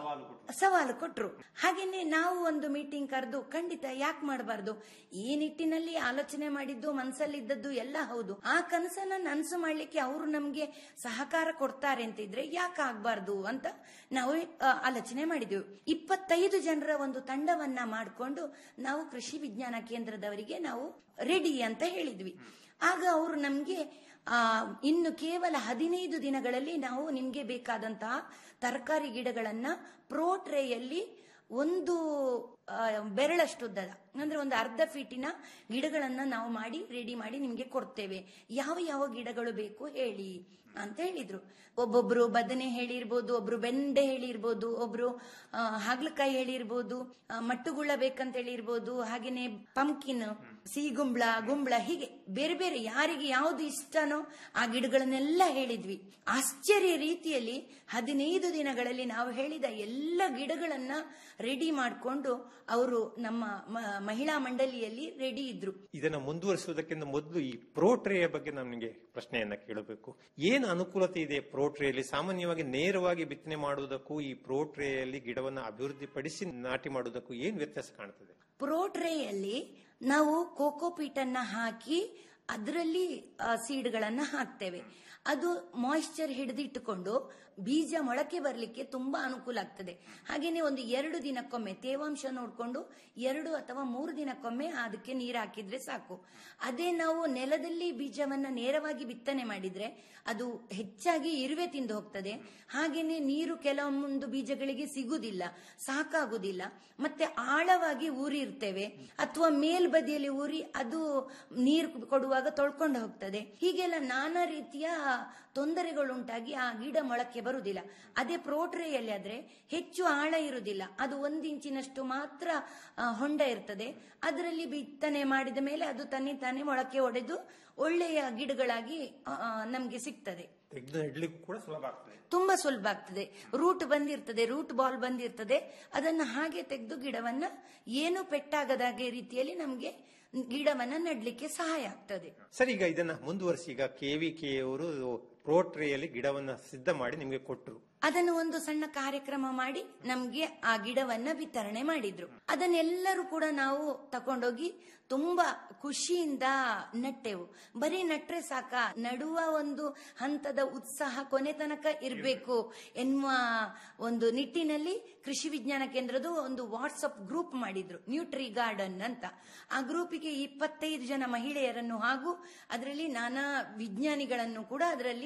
ಸವಾಲು ಕೊಟ್ರು ಹಾಗೇನೆ ನಾವು ಒಂದು ಮೀಟಿಂಗ್ ಕರೆದು ಖಂಡಿತ ಯಾಕೆ ಮಾಡಬಾರ್ದು ಈ ನಿಟ್ಟಿನಲ್ಲಿ ಆಲೋಚನೆ ಮಾಡಿದ್ದು ಮನಸ್ಸಲ್ಲಿದ್ದದ್ದು ಎಲ್ಲ ಹೌದು ಆ ಕನಸನ್ನ ನನಸು ಮಾಡ್ಲಿಕ್ಕೆ ಅವರು ನಮ್ಗೆ ಸಹಕಾರ ಕೊಡ್ತಾರೆ ಅಂತಿದ್ರೆ ಯಾಕೆ ಆಗ್ಬಾರ್ದು ಅಂತ ನಾವು ಆ, ಆಲೋಚನೆ ಮಾಡಿದೆವು ಇಪ್ಪತ್ತೈದು ಜನರ ಒಂದು ತಂಡವನ್ನ ಮಾಡಿಕೊಂಡು ನಾವು ಕೃಷಿ ವಿಜ್ಞಾನ ಕೇಂದ್ರದವರಿಗೆ ನಾವು ರೆಡಿ ಅಂತ ಹೇಳಿದ್ವಿ ಆಗ ಅವರು ನಮ್ಗೆ ಆ ಇನ್ನು ಕೇವಲ ಹದಿನೈದು ದಿನಗಳಲ್ಲಿ ನಾವು ನಿಮ್ಗೆ ಬೇಕಾದಂತಹ ತರಕಾರಿ ಗಿಡಗಳನ್ನ ಪ್ರೋ ಟ್ರೇಯಲ್ಲಿ ಒಂದು ಆ, ಬೆರಳಷ್ಟುದ್ದದ ಅಂದ್ರೆ ಒಂದು ಅರ್ಧ ಫೀಟಿನ ಗಿಡಗಳನ್ನ ನಾವು ಮಾಡಿ ರೆಡಿ ಮಾಡಿ ನಿಮ್ಗೆ ಕೊಡ್ತೇವೆ ಯಾವ ಯಾವ ಗಿಡಗಳು ಬೇಕು ಹೇಳಿ ಅಂತ ಹೇಳಿದ್ರು ಒಬ್ಬೊಬ್ರು ಬದನೆ ಹೇಳಿರ್ಬೋದು ಒಬ್ರು ಬೆಂಡೆ ಹೇಳಿರ್ಬೋದು ಒಬ್ರು ಆ, ಹಾಗಲಕಾಯಿ ಹೇಳಿರ್ಬೋದು ಆ, ಮಟ್ಟುಗುಳ್ಳ ಬೇಕಂತ ಹೇಳಿರ್ಬೋದು ಹಾಗೇನೆ ಪಂಕಿನ್ ಸಿಹಿ ಗುಂಬ್ಳ ಗುಂಬ್ಳ ಹೀಗೆ ಬೇರೆ ಬೇರೆ ಯಾರಿಗೆ ಯಾವ್ದು ಇಷ್ಟನೋ ಆ ಗಿಡಗಳನ್ನೆಲ್ಲ ಹೇಳಿದ್ವಿ ಆಶ್ಚರ್ಯ ರೀತಿಯಲ್ಲಿ ಹದಿನೈದು ದಿನಗಳಲ್ಲಿ ನಾವು ಹೇಳಿದ ಎಲ್ಲ ಗಿಡಗಳನ್ನ ರೆಡಿ ಮಾಡಿಕೊಂಡು ಅವರು ನಮ್ಮ ಮ- ಮಹಿಳಾ ಮಂಡಳಿಯಲ್ಲಿ ರೆಡಿ ಇದ್ರು ಇದನ್ನ ಮುಂದುವರಿಸುವುದಕ್ಕಿಂತ ಮೊದಲು ಈ ಪ್ರೋಟ್ರೇಯ ಬಗ್ಗೆ ನಾನು ನಿಮಗೆ ಪ್ರಶ್ನೆಯನ್ನ ಕೇಳಬೇಕು ಏನು ಅನುಕೂಲತೆ ಇದೆ ಪ್ರೋಟ್ರೇಯಲ್ಲಿ ಸಾಮಾನ್ಯವಾಗಿ ನೇರವಾಗಿ ಬಿತ್ತನೆ ಮಾಡುವುದಕ್ಕೂ ಈ ಪ್ರೋಟ್ರೇಯಲ್ಲಿ ಗಿಡವನ್ನ ಅಭಿವೃದ್ಧಿಪಡಿಸಿ ನಾಟಿ ಮಾಡುವುದಕ್ಕೂ ಏನು ವ್ಯತ್ಯಾಸ ಕಾಣ್ತದೆ ಪ್ರೋ ಟ್ರೇಯಲ್ಲಿ ನಾವು ಕೋಕೋಪೀಟ್ ಅನ್ನ ಹಾಕಿ ಅದರಲ್ಲಿ ಸೀಡ್ಗಳನ್ನ ಹಾಕ್ತೇವೆ ಅದು ಮಾಯಿಶ್ಚರ್ ಹಿಡಿದಿಟ್ಟುಕೊಂಡು ಬೀಜ ಮೊಳಕೆ ಬರಲಿಕ್ಕೆ ತುಂಬಾ ಅನುಕೂಲ ಆಗ್ತದೆ ಹಾಗೇನೆ ಒಂದು ಎರಡು ದಿನಕ್ಕೊಮ್ಮೆ ತೇವಾಂಶ ನೋಡಿಕೊಂಡು ಎರಡು ಅಥವಾ ಮೂರು ದಿನಕ್ಕೊಮ್ಮೆ ಅದಕ್ಕೆ ನೀರು ಹಾಕಿದ್ರೆ ಸಾಕು ಅದೇ ನಾವು ನೆಲದಲ್ಲಿ ಬೀಜವನ್ನ ನೇರವಾಗಿ ಬಿತ್ತನೆ ಮಾಡಿದ್ರೆ ಅದು ಹೆಚ್ಚಾಗಿ ಇರುವೆ ತಿಂದು ಹೋಗ್ತದೆ ಹಾಗೇನೆ ನೀರು ಕೆಲವೊಂದು ಬೀಜಗಳಿಗೆ ಸಿಗುದಿಲ್ಲ ಸಾಕಾಗುದಿಲ್ಲ ಮತ್ತೆ ಆಳವಾಗಿ ಊರಿ ಇರ್ತೇವೆ ಅಥವಾ ಮೇಲ್ಬದಿಯಲ್ಲಿ ಊರಿ ಅದು ನೀರು ಕೊಡುವಾಗ ತೊಳ್ಕೊಂಡು ಹೋಗ್ತದೆ ಹೀಗೆಲ್ಲ ನಾನಾ ರೀತಿಯ ತೊಂದರೆಗಳುಂಟಾಗಿ ಆ ಗಿಡ ಮೊಳಕೆ ಬರುವುದಿಲ್ಲ ಅದೇ ಪ್ರೋಟ್ರೇಯಲ್ಲಿ ಆದ್ರೆ ಹೆಚ್ಚು ಆಳ ಇರುವುದಿಲ್ಲ ಅದು ಒಂದು ಇಂಚಿನಷ್ಟು ಮಾತ್ರ ಆ, ಹೊಂಡ ಇರ್ತದೆ ಅದರಲ್ಲಿ ಬಿತ್ತನೆ ಮಾಡಿದ ಮೇಲೆ ಅದು ತನ್ನಿ ತಾನೇ ಮೊಳಕೆ ಒಡೆದು ಒಳ್ಳೆಯ ಗಿಡಗಳಾಗಿ ಆ, ಆ, ನಮ್ಗೆ ಸಿಗ್ತದೆ ತೆಗೆದು ನೆಡ್ಲಿಕ್ಕೂ ಕೂಡ ಸುಲಭ ಆಗ್ತದೆ ತುಂಬಾ ಸುಲಭ ಆಗ್ತದೆ ರೂಟ್ ಬಂದಿರ್ತದೆ ರೂಟ್ ಬಾಲ್ ಬಂದಿರ್ತದೆ ಅದನ್ನ ಹಾಗೆ ತೆಗೆದು ಗಿಡವನ್ನ ಏನು ಪೆಟ್ಟಾಗದಾಗೆ ರೀತಿಯಲ್ಲಿ ನಮ್ಗೆ ಗಿಡವನ್ನ ನೆಡ್ಲಿಕ್ಕೆ ಸಹಾಯ ಆಗ್ತದೆ ಸರಿ ಈಗ ಇದನ್ನ ಮುಂದುವರಿಸಿ ಈಗ ಕೆವಿಕೆ ಅವರು ಪ್ರೋಟ್ರೇಯಲ್ಲಿ ಗಿಡವನ್ನ ಸಿದ್ಧ ಮಾಡಿ ನಿಮಗೆ ಕೊಟ್ಟರು ಅದನ್ನು ಒಂದು ಸಣ್ಣ ಕಾರ್ಯಕ್ರಮ ಮಾಡಿ ನಮ್ಗೆ ಆ ಗಿಡವನ್ನ ವಿತರಣೆ ಮಾಡಿದ್ರು ಅದನ್ನೆಲ್ಲರೂ ಕೂಡ ನಾವು ತಕೊಂಡೋಗಿ ತುಂಬಾ ಖುಷಿಯಿಂದ ನಟ್ಟೆವು ಬರೀ ನಟ್ರೆ ಸಾಕ ನಡುವ ಒಂದು ಹಂತದ ಉತ್ಸಾಹ ಕೊನೆ ತನಕ ಇರಬೇಕು ಎನ್ನುವ ಒಂದು ನಿಟ್ಟಿನಲ್ಲಿ ಕೃಷಿ ವಿಜ್ಞಾನ ಕೇಂದ್ರದ ಒಂದು ವಾಟ್ಸಪ್ ಗ್ರೂಪ್ ಮಾಡಿದ್ರು ನ್ಯೂಟ್ರಿ ಗಾರ್ಡನ್ ಅಂತ ಆ ಗ್ರೂಪಿಗೆ ಇಪ್ಪತ್ತೈದು ಜನ ಮಹಿಳೆಯರನ್ನು ಹಾಗೂ ಅದರಲ್ಲಿ ನಾನಾ ವಿಜ್ಞಾನಿಗಳನ್ನು ಕೂಡ ಅದರಲ್ಲಿ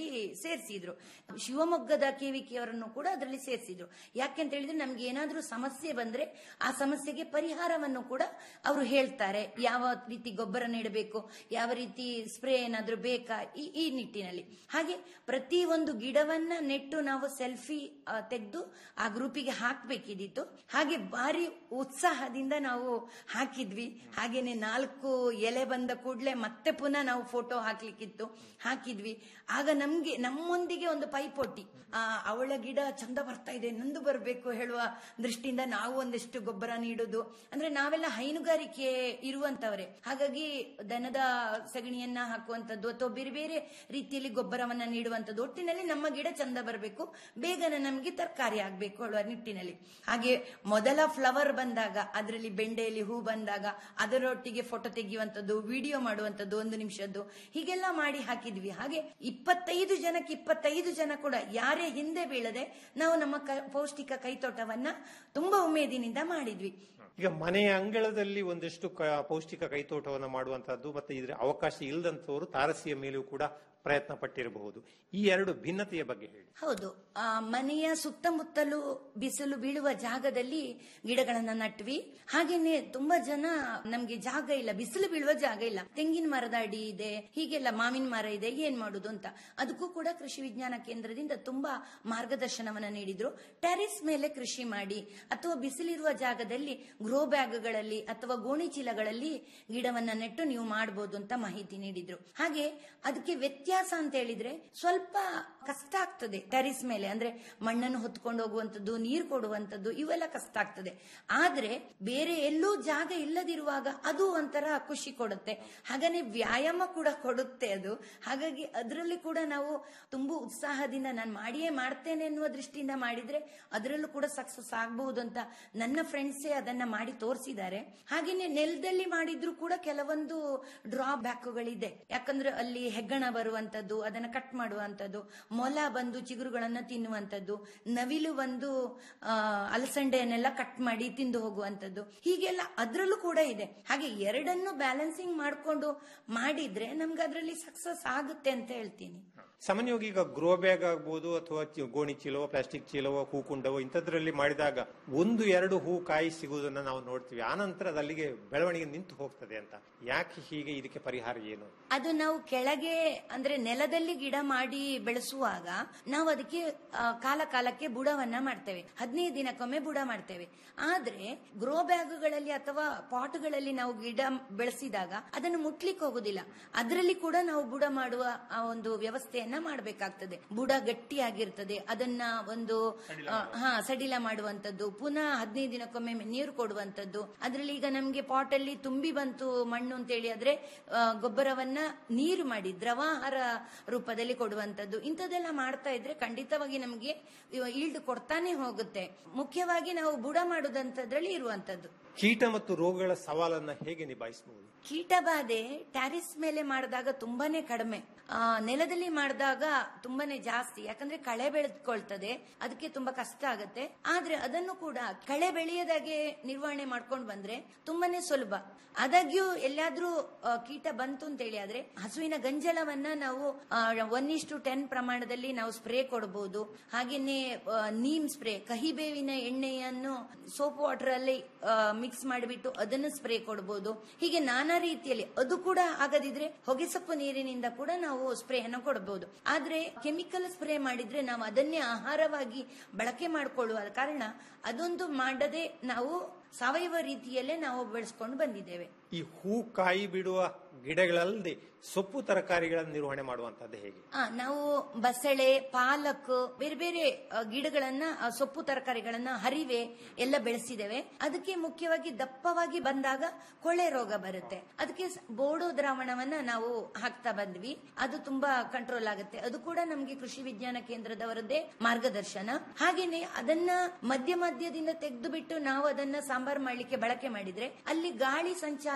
ಅದರಲ್ಲಿ ಸೇರಿಸಿದ್ರು ಶಿವಮೊಗ್ಗದ ಕೆವಿಕೆಯವರನ್ನು ಕೂಡ ಅದರಲ್ಲಿ ಸೇರಿಸಿದ್ರು ಯಾಕೆಂತ ಹೇಳಿದ್ರೆ ನಮ್ಗೆ ಏನಾದ್ರೂ ಸಮಸ್ಯೆ ಬಂದ್ರೆ ಆ ಸಮಸ್ಯೆಗೆ ಪರಿಹಾರವನ್ನು ಕೂಡ ಅವರು ಹೇಳ್ತಾರೆ ಯಾವ ರೀತಿ ಗೊಬ್ಬರ ನೀಡಬೇಕು ಯಾವ ರೀತಿ ಸ್ಪ್ರೇ ಏನಾದ್ರೂ ಬೇಕಾ ಈ ಈ ನಿಟ್ಟಿನಲ್ಲಿ ಹಾಗೆ ಪ್ರತಿ ಒಂದು ಗಿಡವನ್ನ ನೆಟ್ಟು ನಾವು ಸೆಲ್ಫಿ ತೆಗೆದು ಆ ಗ್ರೂಪಿಗೆ ಹಾಕ್ಬೇಕಿದ್ದಿತ್ತು ಹಾಗೆ ಭಾರಿ ಉತ್ಸಾಹದಿಂದ ನಾವು ಹಾಕಿದ್ವಿ ಹಾಗೇನೆ ನಾಲ್ಕು ಎಲೆ ಬಂದ ಕೂಡಲೇ ಮತ್ತೆ ಪುನಃ ನಾವು ಫೋಟೋ ಹಾಕ್ಲಿಕ್ಕಿತ್ತು ಹಾಕಿದ್ವಿ ಆಗ ನಮ್ಗೆ ನಮ್ಮೊಂದಿಗೆ ಒಂದು ಪೈಪೋಟಿ ಆ ಅವಳ ಗಿಡ ಚಂದ ಬರ್ತಾ ಇದೆ ನಂದು ಬರಬೇಕು ಹೇಳುವ ದೃಷ್ಟಿಯಿಂದ ನಾವು ಒಂದಿಷ್ಟು ಗೊಬ್ಬರ ನೀಡುದು ಅಂದ್ರೆ ನಾವೆಲ್ಲ ಹೈನುಗಾರಿಕೆ ಇರುವಂತವರೇ ಹಾಗಾಗಿ ದನದ ಸಗಣಿಯನ್ನ ಹಾಕುವಂತದ್ದು ಅಥವಾ ಬೇರೆ ಬೇರೆ ರೀತಿಯಲ್ಲಿ ಗೊಬ್ಬರವನ್ನ ನೀಡುವಂತದ್ದು ಒಟ್ಟಿನಲ್ಲಿ ನಮ್ಮ ಗಿಡ ಚಂದ ಬರಬೇಕು ಬೇಗನೆ ನಮ್ಗೆ ತರಕಾರಿ ಆಗ್ಬೇಕು ಹೇಳುವ ನಿಟ್ಟಿನಲ್ಲಿ ಹಾಗೆ ಮೊದಲ ಫ್ಲವರ್ ಬಂದಾಗ ಅದರಲ್ಲಿ ಬೆಂಡೆಯಲ್ಲಿ ಹೂ ಬಂದಾಗ ಅದರೊಟ್ಟಿಗೆ ಫೋಟೋ ತೆಗೆಯುವಂತದ್ದು ವಿಡಿಯೋ ಮಾಡುವಂತದ್ದು ಒಂದು ನಿಮಿಷದ್ದು ಹೀಗೆಲ್ಲ ಮಾಡಿ ಹಾಕಿದ್ವಿ ಹಾಗೆ ಇಪ್ಪತ್ತೈದು ಜನಕ್ಕೆ ಇಪ್ಪತ್ತೈದು ಜನ ಕೂಡ ಯಾರೇ ಹಿಂದೆ ಬೀಳದೆ ನಾವು ನಮ್ಮ ಕ- ಪೌಷ್ಟಿಕ ಕೈತೋಟವನ್ನ ತುಂಬಾ ಉಮೇದಿನಿಂದ ಮಾಡಿದ್ವಿ ಈಗ ಮನೆಯ ಅಂಗಳದಲ್ಲಿ ಒಂದಷ್ಟು ಕ- ಪೌಷ್ಟಿಕ ಕೈತೋಟವನ್ನು ಮಾಡುವಂತಹದ್ದು ಮತ್ತೆ ಇದ್ರ ಅವಕಾಶ ಇಲ್ಲದಂತವರು ತಾರಸಿಯ ಮೇಲೂ ಕೂಡ ಪ್ರಯತ್ನ ಪಟ್ಟಿರಬಹುದು ಈ ಎರಡು ಭಿನ್ನತೆಯ ಬಗ್ಗೆ ಹೇಳಿ ಹೌದು ಆ ಮನೆಯ ಸುತ್ತಮುತ್ತಲು ಬಿಸಿಲು ಬೀಳುವ ಜಾಗದಲ್ಲಿ ಗಿಡಗಳನ್ನ ನಟ್ವಿ ಹಾಗೇನೆ ತುಂಬಾ ಜನ ನಮ್ಗೆ ಜಾಗ ಇಲ್ಲ ಬಿಸಿಲು ಬೀಳುವ ಜಾಗ ಇಲ್ಲ ತೆಂಗಿನ ಮರದ ಅಡಿ ಇದೆ ಹೀಗೆಲ್ಲ ಮಾವಿನ ಮರ ಇದೆ ಏನ್ ಮಾಡುದು ಅಂತ ಅದಕ್ಕೂ ಕೂಡ ಕೃಷಿ ವಿಜ್ಞಾನ ಕೇಂದ್ರದಿಂದ ತುಂಬಾ ಮಾರ್ಗದರ್ಶನವನ್ನ ನೀಡಿದ್ರು ಟೆರೆಸ್ ಮೇಲೆ ಕೃಷಿ ಮಾಡಿ ಅಥವಾ ಬಿಸಿಲಿರುವ ಜಾಗದಲ್ಲಿ ಗ್ರೋ ಬ್ಯಾಗ್ಗಳಲ್ಲಿ ಅಥವಾ ಗೋಣಿ ಚೀಲಗಳಲ್ಲಿ ಗಿಡವನ್ನ ನೆಟ್ಟು ನೀವು ಮಾಡಬಹುದು ಅಂತ ಮಾಹಿತಿ ನೀಡಿದ್ರು ಹಾಗೆ ಅದಕ್ಕೆ ವ್ಯತ್ಯಾಸ ಅಂತ ಹೇಳಿದ್ರೆ ಸ್ವಲ್ಪ ಕಷ್ಟ ಆಗ್ತದೆ ಟೆರಿಸ್ ಮೇಲೆ ಅಂದ್ರೆ ಮಣ್ಣನ್ನು ಹೊತ್ಕೊಂಡು ಹೋಗುವಂತದ್ದು ನೀರು ಕೊಡುವಂತದ್ದು ಇವೆಲ್ಲ ಕಷ್ಟ ಆಗ್ತದೆ ಆದ್ರೆ ಬೇರೆ ಎಲ್ಲೂ ಜಾಗ ಇಲ್ಲದಿರುವಾಗ ಅದು ಒಂಥರ ಖುಷಿ ಕೊಡುತ್ತೆ ಹಾಗನೆ ವ್ಯಾಯಾಮ ಕೂಡ ಕೊಡುತ್ತೆ ಅದು ಹಾಗಾಗಿ ಅದರಲ್ಲಿ ಕೂಡ ನಾವು ತುಂಬಾ ಉತ್ಸಾಹದಿಂದ ನಾನು ಮಾಡಿಯೇ ಮಾಡ್ತೇನೆ ಎನ್ನುವ ದೃಷ್ಟಿಯಿಂದ ಮಾಡಿದ್ರೆ ಅದರಲ್ಲೂ ಕೂಡ ಸಕ್ಸಸ್ ಆಗಬಹುದು ಅಂತ ನನ್ನ ಫ್ರೆಂಡ್ಸೇ ಅದನ್ನ ಮಾಡಿ ತೋರಿಸಿದ್ದಾರೆ ಹಾಗೇನೆ ನೆಲದಲ್ಲಿ ಮಾಡಿದ್ರು ಕೂಡ ಕೆಲವೊಂದು ಡ್ರಾ ಬ್ಯಾಕ್ಗಳಿದೆ ಯಾಕಂದ್ರೆ ಅಲ್ಲಿ ಹೆಗ್ಗಣ ಬರುವಂತದ್ದು ಅದನ್ನ ಕಟ್ ಮಾಡುವಂತದ್ದು ಮೊಲ ಬಂದು ಚಿಗುರುಗಳನ್ನ ತಿನ್ನುವಂತದ್ದು ನವಿಲು ಬಂದು ಆ, ಅಲಸಂಡೆಯನ್ನೆಲ್ಲ ಕಟ್ ಮಾಡಿ ತಿಂದು ಹೋಗುವಂತದ್ದು ಹೀಗೆಲ್ಲ ಅದ್ರಲ್ಲೂ ಕೂಡ ಇದೆ ಹಾಗೆ ಎರಡನ್ನು ಬ್ಯಾಲೆನ್ಸಿಂಗ್ ಮಾಡ್ಕೊಂಡು ಮಾಡಿದ್ರೆ ನಮ್ಗೆ ಅದರಲ್ಲಿ ಸಕ್ಸಸ್ ಆಗುತ್ತೆ ಅಂತ ಹೇಳ್ತೀನಿ ಸಾಮಾನ್ಯವಾಗಿ ಈಗ ಗ್ರೋ ಬ್ಯಾಗ್ ಆಗ್ಬೋದು ಅಥವಾ ಚಿ- ಗೋಣಿ ಚೀಲವೋ ಪ್ಲಾಸ್ಟಿಕ್ ಚೀಲವೋ ಹೂಕುಂಡವೋ ಇಂಥದ್ರಲ್ಲಿ ಮಾಡಿದಾಗ ಒಂದು ಎರಡು ಹೂ ಕಾಯಿ ಸಿಗುವುದನ್ನ ನಾವು ನೋಡ್ತೀವಿ ಆನಂತರ ಅದು ಅಲ್ಲಿಗೆ ಬೆಳವಣಿಗೆ ನಿಂತು ಹೋಗ್ತದೆ ಅಂತ ಯಾಕೆ ಹೀಗೆ ಇದಕ್ಕೆ ಪರಿಹಾರ ಏನು ಅದು ನಾವು ಕೆಳಗೆ ಅಂದ್ರೆ ನೆಲದಲ್ಲಿ ಗಿಡ ಮಾಡಿ ಬೆಳೆಸುವಾಗ ನಾವು ಅದಕ್ಕೆ ಆ, ಕಾಲ ಕಾಲಕ್ಕೆ ಬುಡವನ್ನ ಮಾಡ್ತೇವೆ ಹದಿನೈದು ದಿನಕ್ಕೊಮ್ಮೆ ಬುಡ ಮಾಡ್ತೇವೆ ಆದ್ರೆ ಗ್ರೋ ಬ್ಯಾಗ್ಗಳಲ್ಲಿ ಅಥವಾ ಪಾಟ್ಗಳಲ್ಲಿ ನಾವು ಗಿಡ ಬೆಳೆಸಿದಾಗ ಅದನ್ನು ಮುಟ್ಲಿಕ್ಕೆ ಹೋಗುದಿಲ್ಲ ಅದರಲ್ಲಿ ಕೂಡ ನಾವು ಬುಡ ಮಾಡುವ ಆ ಒಂದು ವ್ಯವಸ್ಥೆಯನ್ನ ಮಾಡಬೇಕಾಗ್ತದೆ ಬುಡ ಗಟ್ಟಿಯಾಗಿರ್ತದೆ ಅದನ್ನ ಒಂದು ಆ, ಹಾ ಸಡಿಲ ಮಾಡುವಂತದ್ದು ಪುನಃ ಹದಿನೈದು ದಿನಕ್ಕೊಮ್ಮೆ ನೀರು ಕೊಡುವಂತದ್ದು ಅದ್ರಲ್ಲಿ ಈಗ ನಮ್ಗೆ ಪಾಟ್ ಅಲ್ಲಿ ತುಂಬಿ ಬಂತು ಮಣ್ಣು ಅಂತೇಳಿ ಆದ್ರೆ ಆ, ಗೊಬ್ಬರವನ್ನ ನೀರು ಮಾಡಿ ದ್ರವಾಹಾರ ರೂಪದಲ್ಲಿ ಕೊಡುವಂತದ್ದು ಇಂಥದ್ದೆಲ್ಲ ಮಾಡ್ತಾ ಇದ್ರೆ ಖಂಡಿತವಾಗಿ ನಮ್ಗೆ ಈಲ್ಡ್ ಕೊಡ್ತಾನೆ ಹೋಗುತ್ತೆ ಮುಖ್ಯವಾಗಿ ನಾವು ಬುಡ ಮಾಡುದಂತದ್ರಲ್ಲಿ ಇರುವಂತದ್ದು ಕೀಟ ಮತ್ತು ರೋಗಗಳ ಸವಾಲನ್ನ ಹೇಗೆ ನಿಭಾಯಿಸಬಹುದು ಕೀಟಬಾಧೆ ಟ್ಯಾರಿಸ್ ಮೇಲೆ ಮಾಡಿದಾಗ ತುಂಬಾನೇ ಕಡಿಮೆ ಆ, ನೆಲದಲ್ಲಿ ಮಾಡಿದಾಗ ತುಂಬಾನೇ ಜಾಸ್ತಿ ಯಾಕಂದ್ರೆ ಕಳೆ ಬೆಳೆದ್ಕೊಳ್ತದೆ ಅದಕ್ಕೆ ತುಂಬಾ ಕಷ್ಟ ಆಗತ್ತೆ ಆದ್ರೆ ಅದನ್ನು ಕೂಡ ಕಳೆ ಬೆಳೆಯದಾಗೆ ನಿರ್ವಹಣೆ ಮಾಡ್ಕೊಂಡು ಬಂದ್ರೆ ತುಂಬಾನೇ ಸುಲಭ ಆದಾಗ್ಯೂ ಎಲ್ಲಾದ್ರೂ ಆ, ಕೀಟ ಬಂತು ಅಂತ ಹೇಳಿ ಆದ್ರೆ ಹಸುವಿನ ಗಂಜಲವನ್ನ ನಾವು ಒನ್ ಇಷ್ಟು ಟೆನ್ ಪ್ರಮಾಣದಲ್ಲಿ ನಾವು ಸ್ಪ್ರೇ ಕೊಡಬಹುದು ಹಾಗೇನೆ ಆ, ನೀಮ್ ಸ್ಪ್ರೇ ಕಹಿಬೇವಿನ ಎಣ್ಣೆಯನ್ನು ಸೋಪ್ ವಾಟರ್ ಅಲ್ಲಿ ಮಿಕ್ಸ್ ಮಾಡಿಬಿಟ್ಟು ಅದನ್ನು ಸ್ಪ್ರೇ ಕೊಡಬಹುದು ಹೀಗೆ ನಾನಾ ರೀತಿಯಲ್ಲಿ ಅದು ಕೂಡ ಆಗದಿದ್ರೆ ಹೊಗೆಸೊಪ್ಪು ನೀರಿನಿಂದ ಕೂಡ ನಾವು ಸ್ಪ್ರೇ ಅನ್ನು ಕೊಡಬಹುದು ಆದ್ರೆ ಕೆಮಿಕಲ್ ಸ್ಪ್ರೇ ಮಾಡಿದ್ರೆ ನಾವು ಅದನ್ನೇ ಆಹಾರವಾಗಿ ಬಳಕೆ ಮಾಡಿಕೊಳ್ಳುವ ಕಾರಣ ಅದೊಂದು ಮಾಡದೆ ನಾವು ಸಾವಯವ ರೀತಿಯಲ್ಲೇ ನಾವು ಬೆಳೆಸ್ಕೊಂಡು ಬಂದಿದ್ದೇವೆ ಈ ಹೂ ಕಾಯಿ ಬಿಡುವ ಗಿಡಗಳಲ್ಲದೆ ಸೊಪ್ಪು ತರಕಾರಿಗಳನ್ನು ನಿರ್ವಹಣೆ ಮಾಡುವಂತದ್ದು ಹೇಗೆ ಆ, ನಾವು ಬಸಳೆ ಪಾಲಕ್ ಬೇರೆ ಬೇರೆ ಆ, ಗಿಡಗಳನ್ನ ಆ, ಸೊಪ್ಪು ತರಕಾರಿಗಳನ್ನ ಹರಿವೆ ಎಲ್ಲ ಬೆಳೆಸಿದ್ದೇವೆ ಅದಕ್ಕೆ ಮುಖ್ಯವಾಗಿ ದಪ್ಪವಾಗಿ ಬಂದಾಗ ಕೊಳೆ ರೋಗ ಬರುತ್ತೆ ಅದಕ್ಕೆ ಸ್- ಬೋಡೋ ದ್ರಾವಣವನ್ನ ನಾವು ಹಾಕ್ತಾ ಬಂದ್ವಿ ಅದು ತುಂಬಾ ಕಂಟ್ರೋಲ್ ಆಗುತ್ತೆ ಅದು ಕೂಡ ನಮ್ಗೆ ಕೃಷಿ ವಿಜ್ಞಾನ ಕೇಂದ್ರದವರದ್ದೇ ಮಾರ್ಗದರ್ಶನ ಹಾಗೇನೆ ಅದನ್ನ ಮಧ್ಯ ಮಧ್ಯದಿಂದ ತೆಗೆದು ಬಿಟ್ಟು ನಾವು ಅದನ್ನ ಸಾಂಬಾರ್ ಮಾಡ್ಲಿಕ್ಕೆ ಬಳಕೆ ಮಾಡಿದ್ರೆ ಅಲ್ಲಿ ಗಾಳಿ ಸಂಚಾರ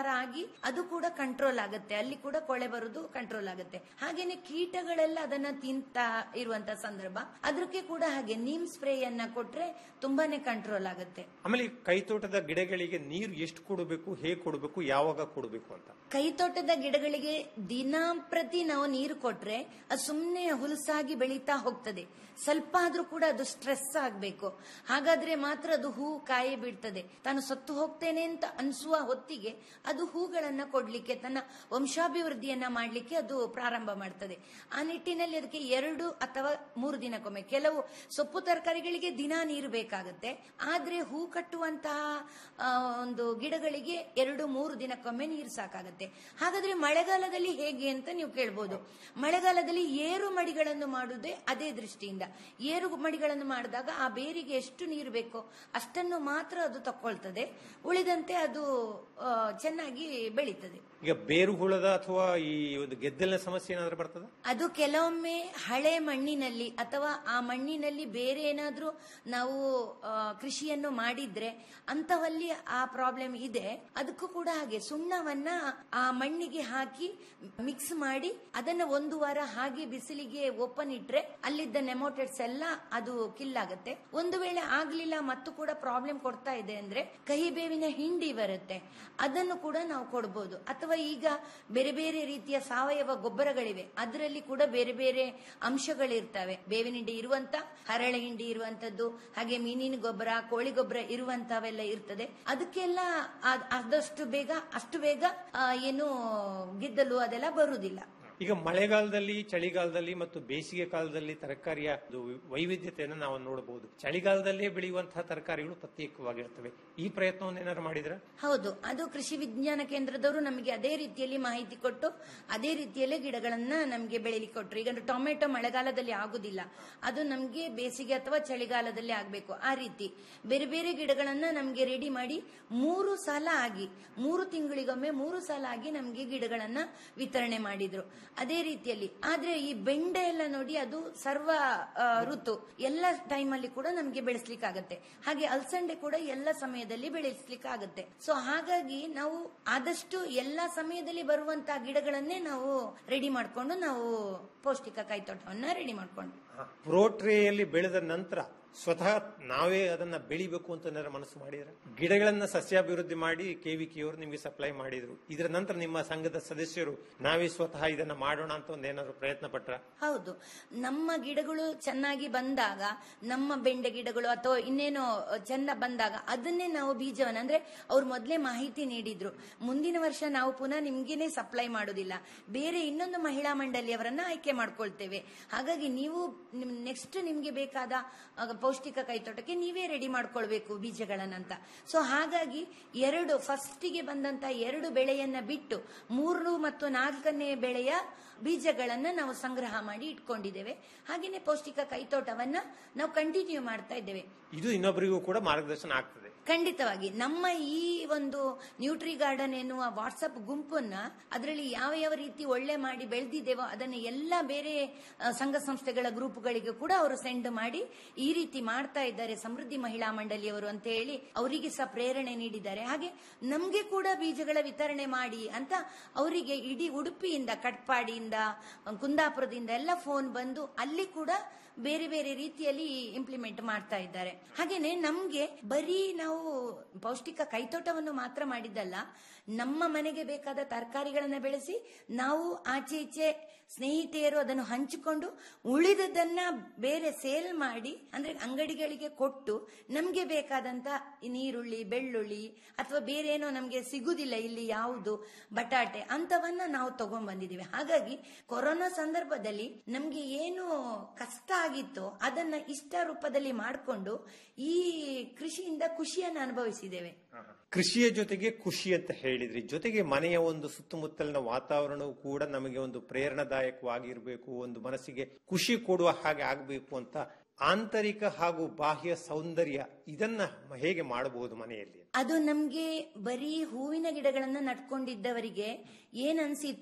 ವಾರ ಆಗಿ ಅದು ಕೂಡ ಕಂಟ್ರೋಲ್ ಆಗುತ್ತೆ ಅಲ್ಲಿ ಕೂಡ ಕೊಳೆ ಬರುದು ಕಂಟ್ರೋಲ್ ಆಗುತ್ತೆ ಹಾಗೇನೆ ಕೀಟಗಳೆಲ್ಲ ಅದನ್ನ ತಿಂತಾ ಇರುವಂತ ಸಂದರ್ಭ ಅದಕ್ಕೆ ಕೂಡ ಹಾಗೆ ನೀಮ್ ಸ್ಪ್ರೇಯನ್ನ ಕೊಟ್ರೆ ತುಂಬಾನೇ ಕಂಟ್ರೋಲ್ ಆಗುತ್ತೆ ಆಮೇಲೆ ಈ ಕೈತೋಟದ ಗಿಡಗಳಿಗೆ ನೀರು ಎಷ್ಟು ಕೊಡಬೇಕು ಹೇಗೆ ಕೊಡಬೇಕು ಯಾವಾಗ ಕೊಡಬೇಕು ಅಂತ ಕೈತೋಟದ ಗಿಡಗಳಿಗೆ ದಿನಂಪ್ರತಿ ನಾವು ನೀರು ಕೊಟ್ರೆ ಅದು ಸುಮ್ಮನೆ ಹುಲಸಾಗಿ ಬೆಳೀತಾ ಹೋಗ್ತದೆ ಸ್ವಲ್ಪ ಆದ್ರೂ ಕೂಡ ಅದು ಸ್ಟ್ರೆಸ್ ಆಗ್ಬೇಕು ಹಾಗಾದ್ರೆ ಮಾತ್ರ ಅದು ಹೂ ಕಾಯಿ ಬಿಡ್ತದೆ ತಾನು ಸತ್ತು ಹೋಗ್ತೇನೆ ಅಂತ ಅನ್ಸುವ ಹೊತ್ತಿಗೆ ಅದು ಹೂಗಳನ್ನ ಕೊಡ್ಲಿಕ್ಕೆ ತನ್ನ ವಂಶಾಭಿವೃದ್ಧಿಯನ್ನ ಮಾಡ್ಲಿಕ್ಕೆ ಅದು ಪ್ರಾರಂಭ ಮಾಡ್ತದೆ ಆ ನಿಟ್ಟಿನಲ್ಲಿ ಅದಕ್ಕೆ ಎರಡು ಅಥವಾ ಮೂರು ದಿನಕ್ಕೊಮ್ಮೆ ಕೆಲವು ಸೊಪ್ಪು ತರಕಾರಿಗಳಿಗೆ ದಿನ ನೀರು ಬೇಕಾಗುತ್ತೆ ಆದ್ರೆ ಹೂ ಕಟ್ಟುವಂತಹ ಆ, ಒಂದು ಗಿಡಗಳಿಗೆ ಎರಡು ಮೂರು ದಿನಕ್ಕೊಮ್ಮೆ ನೀರು ಸಾಕಾಗುತ್ತೆ ಹಾಗಾದ್ರೆ ಮಳೆಗಾಲದಲ್ಲಿ ಹೇಗೆ ಅಂತ ನೀವು ಕೇಳ್ಬೋದು ಮಳೆಗಾಲದಲ್ಲಿ ಏರು ಮಡಿಗಳನ್ನು ಮಾಡುವುದೇ ಅದೇ ದೃಷ್ಟಿಯಿಂದ ಏರು ಮಡಿಗಳನ್ನು ಮಾಡಿದಾಗ ಆ ಬೇರಿಗೆ ಎಷ್ಟು ನೀರು ಬೇಕೋ ಅಷ್ಟನ್ನು ಮಾತ್ರ ಅದು ತಕೊಳ್ತದೆ ಉಳಿದಂತೆ ಅದು ಆ, ಚೆನ್ನಾಗಿ ಬೆಳೀತದೆ ಈಗ ಬೇರು ಹುಳದ ಅಥವಾ ಈ ಒಂದು ಗೆದ್ದಲಿನ ಸಮಸ್ಯೆ ಏನಾದ್ರೂ ಬರ್ತದ ಅದು ಕೆಲವೊಮ್ಮೆ ಹಳೆ ಮಣ್ಣಿನಲ್ಲಿ ಅಥವಾ ಆ ಮಣ್ಣಿನಲ್ಲಿ ಬೇರೆ ಏನಾದ್ರೂ ನಾವು ಆ, ಕೃಷಿಯನ್ನು ಮಾಡಿದ್ರೆ ಅಂತವಲ್ಲಿ ಆ ಪ್ರಾಬ್ಲಮ್ ಇದೆ ಅದಕ್ಕೂ ಕೂಡ ಹಾಗೆ ಸುಣ್ಣವನ್ನ ಆ ಮಣ್ಣಿಗೆ ಹಾಕಿ ಮಿಕ್ಸ್ ಮಾಡಿ ಅದನ್ನ ಒಂದು ವಾರ ಹಾಗೆ ಬಿಸಿಲಿಗೆ ಓಪನ್ ಇಟ್ರೆ ಅಲ್ಲಿದ್ದ ನೆಮೋಟೆಡ್ಸ್ ಎಲ್ಲ ಅದು ಕಿಲ್ ಆಗುತ್ತೆ ಒಂದು ವೇಳೆ ಆಗ್ಲಿಲ್ಲ ಮತ್ತು ಕೂಡ ಪ್ರಾಬ್ಲಮ್ ಕೊಡ್ತಾ ಇದೆ ಅಂದ್ರೆ ಕಹಿ ಬೇವಿನ ಹಿಂಡಿ ಬರುತ್ತೆ ಅದನ್ನು ಕೂಡ ನಾವು ಕೊಡ್ಬೋದು ಅಥವಾ ಈಗ ಬೇರೆ ಬೇರೆ ರೀತಿಯ ಸಾವಯವ ಗೊಬ್ಬರಗಳಿವೆ ಅದರಲ್ಲಿ ಕೂಡ ಬೇರೆ ಬೇರೆ ಅಂಶಗಳಿರ್ತವೆ ಬೇವಿನ ಹಿಂಡಿ ಇರುವಂತ ಹರಳೆ ಹಿಂಡಿ ಇರುವಂತದ್ದು ಹಾಗೆ ಮೀನಿನ ಗೊಬ್ಬರ ಕೋಳಿ ಗೊಬ್ಬರ ಇರುವಂತವೆಲ್ಲ ಇರ್ತದೆ ಅದಕ್ಕೆಲ್ಲ ಅದ್- ಆದಷ್ಟು ಬೇಗ ಅಷ್ಟು ಬೇಗ ಆ, ಏನು ಗಿದ್ದಲು ಅದೆಲ್ಲ ಬರುವುದಿಲ್ಲ ಈಗ ಮಳೆಗಾಲದಲ್ಲಿ ಚಳಿಗಾಲದಲ್ಲಿ ಮತ್ತು ಬೇಸಿಗೆ ಕಾಲದಲ್ಲಿ ತರಕಾರಿಯ ಒಂದು ವೈವಿಧ್ಯತೆಯನ್ನು ನಾವು ನೋಡಬಹುದು ಚಳಿಗಾಲದಲ್ಲೇ ಬೆಳೆಯುವಂತಹ ತರಕಾರಿಗಳು ಪ್ರತ್ಯೇಕವಾಗಿರ್ತವೆ ಈ ಪ್ರಯತ್ನವನ್ನು ಏನಾದ್ರು ಮಾಡಿದ್ರ ಹೌದು ಅದು ಕೃಷಿ ವಿಜ್ಞಾನ ಕೇಂದ್ರದವರು ನಮಗೆ ಅದೇ ರೀತಿಯಲ್ಲಿ ಮಾಹಿತಿ ಕೊಟ್ಟು ಅದೇ ರೀತಿಯಲ್ಲೇ ಗಿಡಗಳನ್ನ ನಮಗೆ ಬೆಳಿಲಿಕ್ಕೆ ಕೊಟ್ರು ಈಗ ಟೊಮೆಟೊ ಮಳೆಗಾಲದಲ್ಲಿ ಆಗುದಿಲ್ಲ ಅದು ನಮಗೆ ಬೇಸಿಗೆ ಅಥವಾ ಚಳಿಗಾಲದಲ್ಲಿ ಆಗ್ಬೇಕು ಆ ರೀತಿ ಬೇರೆ ಬೇರೆ ಗಿಡಗಳನ್ನ ನಮಗೆ ರೆಡಿ ಮಾಡಿ ಮೂರು ಸಲ ಆಗಿ ಮೂರು ತಿಂಗಳಿಗೊಮ್ಮೆ ಮೂರು ಸಲ ಆಗಿ ನಮಗೆ ಗಿಡಗಳನ್ನ ವಿತರಣೆ ಮಾಡಿದ್ರು ಅದೇ ರೀತಿಯಲ್ಲಿ ಆದ್ರೆ ಈ ಬೆಂಡೆ ಎಲ್ಲ ನೋಡಿ ಅದು ಸರ್ವ ಆ, ಋತು ಎಲ್ಲ ಟೈಮಲ್ಲಿ ಕೂಡ ನಮಗೆ ಬೆಳೆಸ್ಲಿಕ್ಕಾಗತ್ತೆ ಹಾಗೆ ಅಲಸಂಡೆ ಕೂಡ ಎಲ್ಲ ಸಮಯದಲ್ಲಿ ಬೆಳೆಸ್ಲಿಕ್ಕೆ ಆಗುತ್ತೆ ಸೊ ಹಾಗಾಗಿ ನಾವು ಆದಷ್ಟು ಎಲ್ಲ ಸಮಯದಲ್ಲಿ ಬರುವಂತಹ ಗಿಡಗಳನ್ನೇ ನಾವು ರೆಡಿ ಮಾಡ್ಕೊಂಡು ನಾವು ಪೌಷ್ಟಿಕ ಕೈತೋಟವನ್ನ ರೆಡಿ ಮಾಡ್ಕೊಂಡು ಪ್ರೋಟ್ರೇಯಲ್ಲಿ ಬೆಳೆದ ನಂತರ ಸ್ವತಃ ನಾವೇ ಅದನ್ನ ಬೆಳಿಬೇಕು ಅಂತ ಏನಾದ್ರು ಮನಸ್ಸು ಮಾಡಿದ್ರೆ ಗಿಡಗಳನ್ನ ಸಸ್ಯಾಭಿವೃದ್ಧಿ ಮಾಡಿ ಕೆವಿಕೆಯವರು ನಿಮಗೆ ಸಪ್ಲೈ ಮಾಡಿದ್ರು ಇದರ ನಂತರ ನಿಮ್ಮ ಸಂಘದ ಸದಸ್ಯರು ನಾವೇ ಸ್ವತಃ ಇದನ್ನ ಮಾಡೋಣ ಅಂತ ಒಂದು ಏನಾದ್ರು ಪ್ರಯತ್ನ ಪಟ್ರ ಹೌದು ನಮ್ಮ ಗಿಡಗಳು ಚೆನ್ನಾಗಿ ಬಂದಾಗ ನಮ್ಮ ಬೆಂಡೆ ಗಿಡಗಳು ಅಥವಾ ಇನ್ನೇನೋ ಚೆಂದ ಬಂದಾಗ ಅದನ್ನೇ ನಾವು ಬೀಜವನ್ನ ಅಂದ್ರೆ ಅವ್ರು ಮೊದಲೇ ಮಾಹಿತಿ ನೀಡಿದ್ರು ಮುಂದಿನ ವರ್ಷ ನಾವು ಪುನಃ ನಿಮ್ಗೇನೆ ಸಪ್ಲೈ ಮಾಡೋದಿಲ್ಲ ಬೇರೆ ಇನ್ನೊಂದು ಮಹಿಳಾ ಮಂಡಳಿಯವರನ್ನ ಆಯ್ಕೆ ಮಾಡ್ಕೊಳ್ತೇವೆ ಹಾಗಾಗಿ ನೀವು ನೆಕ್ಸ್ಟ್ ನಿಮ್ಗೆ ಬೇಕಾದ ಆ, ಪೌಷ್ಟಿಕ ಕೈತೋಟಕ್ಕೆ ನೀವೇ ರೆಡಿ ಮಾಡ್ಕೊಳ್ಬೇಕು ಬೀಜಗಳನ್ನಂತ ಸೊ ಹಾಗಾಗಿ ಎರಡು ಫಸ್ಟಿಗೆ ಬಂದಂತ ಎರಡು ಬೆಳೆಯನ್ನ ಬಿಟ್ಟು ಮೂರು ಮತ್ತು ನಾಲ್ಕನೇ ಬೆಳೆಯ ಬೀಜಗಳನ್ನ ನಾವು ಸಂಗ್ರಹ ಮಾಡಿ ಇಟ್ಕೊಂಡಿದ್ದೇವೆ ಹಾಗೇನೆ ಪೌಷ್ಟಿಕ ಕೈತೋಟವನ್ನ ನಾವು ಕಂಟಿನ್ಯೂ ಮಾಡ್ತಾ ಇದ್ದೇವೆ ಇದು ಇನ್ನೊಬ್ಬರಿಗೂ ಕೂಡ ಮಾರ್ಗದರ್ಶನ ಆಗ್ತದೆ ಖಂಡಿತವಾಗಿ ನಮ್ಮ ಈ ಒಂದು ನ್ಯೂಟ್ರಿ ಗಾರ್ಡನ್ ಎನ್ನುವ ವಾಟ್ಸಪ್ ಗುಂಪನ್ನ ಅದರಲ್ಲಿ ಯಾವ ಯಾವ ರೀತಿ ಒಳ್ಳೆ ಮಾಡಿ ಬೆಳೆದಿದ್ದೇವೋ ಅದನ್ನು ಎಲ್ಲ ಬೇರೆ ಆ, ಸಂಘ ಸಂಸ್ಥೆಗಳ ಗ್ರೂಪ್ಗಳಿಗೆ ಕೂಡ ಅವರು ಸೆಂಡ್ ಮಾಡಿ ಈ ರೀತಿ ಮಾಡ್ತಾ ಇದ್ದಾರೆ ಸಮೃದ್ಧಿ ಮಹಿಳಾ ಮಂಡಳಿಯವರು ಅಂತ ಹೇಳಿ ಅವರಿಗೆ ಸಹ ಪ್ರೇರಣೆ ನೀಡಿದ್ದಾರೆ ಹಾಗೆ ನಮ್ಗೆ ಕೂಡ ಬೀಜಗಳ ವಿತರಣೆ ಮಾಡಿ ಅಂತ ಅವರಿಗೆ ಇಡೀ ಉಡುಪಿಯಿಂದ ಕಟ್ಪಾಡಿಯಿಂದ ಕುಂದಾಪುರದಿಂದ ಎಲ್ಲ ಫೋನ್ ಬಂದು ಅಲ್ಲಿ ಕೂಡ ಬೇರೆ ಬೇರೆ ರೀತಿಯಲ್ಲಿ ಇಂಪ್ಲಿಮೆಂಟ್ ಮಾಡ್ತಾ ಇದ್ದಾರೆ ಹಾಗೇನೆ ನಮ್ಗೆ ಬರೀ ನಾವು ಪೌಷ್ಟಿಕ ಕೈತೋಟವನ್ನು ಮಾತ್ರ ಮಾಡಿದ್ದಲ್ಲ ನಮ್ಮ ಮನೆಗೆ ಬೇಕಾದ ತರಕಾರಿಗಳನ್ನ ಬೆಳೆಸಿ ನಾವು ಆಚೆ ಈಚೆ ಸ್ನೇಹಿತೆಯರು ಅದನ್ನು ಹಂಚಿಕೊಂಡು ಉಳಿದದನ್ನ ಬೇರೆ ಸೇಲ್ ಮಾಡಿ ಅಂದ್ರೆ ಅಂಗಡಿಗಳಿಗೆ ಕೊಟ್ಟು ನಮ್ಗೆ ಬೇಕಾದಂತ ಈ ನೀರುಳ್ಳಿ ಬೆಳ್ಳುಳ್ಳಿ ಅಥವಾ ಬೇರೆ ಏನೋ ನಮ್ಗೆ ಸಿಗುದಿಲ್ಲ ಇಲ್ಲಿ ಯಾವುದು ಬಟಾಟೆ ಅಂತವನ್ನ ನಾವು ತಗೊಂಡ್ ಬಂದಿದ್ದೀವಿ ಹಾಗಾಗಿ ಕೊರೋನಾ ಸಂದರ್ಭದಲ್ಲಿ ನಮ್ಗೆ ಏನು ಕಷ್ಟ ಆಗಿತ್ತೋ ಅದನ್ನ ಇಷ್ಟ ರೂಪದಲ್ಲಿ ಮಾಡಿಕೊಂಡು ಈ ಕೃಷಿಯಿಂದ ಖುಷಿಯನ್ನು ಅನುಭವಿಸಿದ್ದೇವೆ ಕೃಷಿಯ ಜೊತೆಗೆ ಖುಷಿ ಅಂತ ಹೇಳಿದ್ರಿ ಜೊತೆಗೆ ಮನೆಯ ಒಂದು ಸುತ್ತಮುತ್ತಲಿನ ವಾತಾವರಣವು ಕೂಡ ನಮಗೆ ಒಂದು ಪ್ರೇರಣಾದಾಯಕವಾಗಿರ್ಬೇಕು ಒಂದು ಮನಸ್ಸಿಗೆ ಖುಷಿ ಕೊಡುವ ಹಾಗೆ ಆಗಬೇಕು ಅಂತ ಆಂತರಿಕ ಹಾಗೂ ಬಾಹ್ಯ ಸೌಂದರ್ಯ ಇದನ್ನ ಹೇಗೆ ಮಾಡಬಹುದು ಮನೆಯಲ್ಲಿ ಅದು ನಮ್ಗೆ ಬರೀ ಹೂವಿನ ಗಿಡಗಳನ್ನ ನಟ್ಕೊಂಡಿದ್ದವರಿಗೆ ಏನ್ ಅನ್ಸಿತು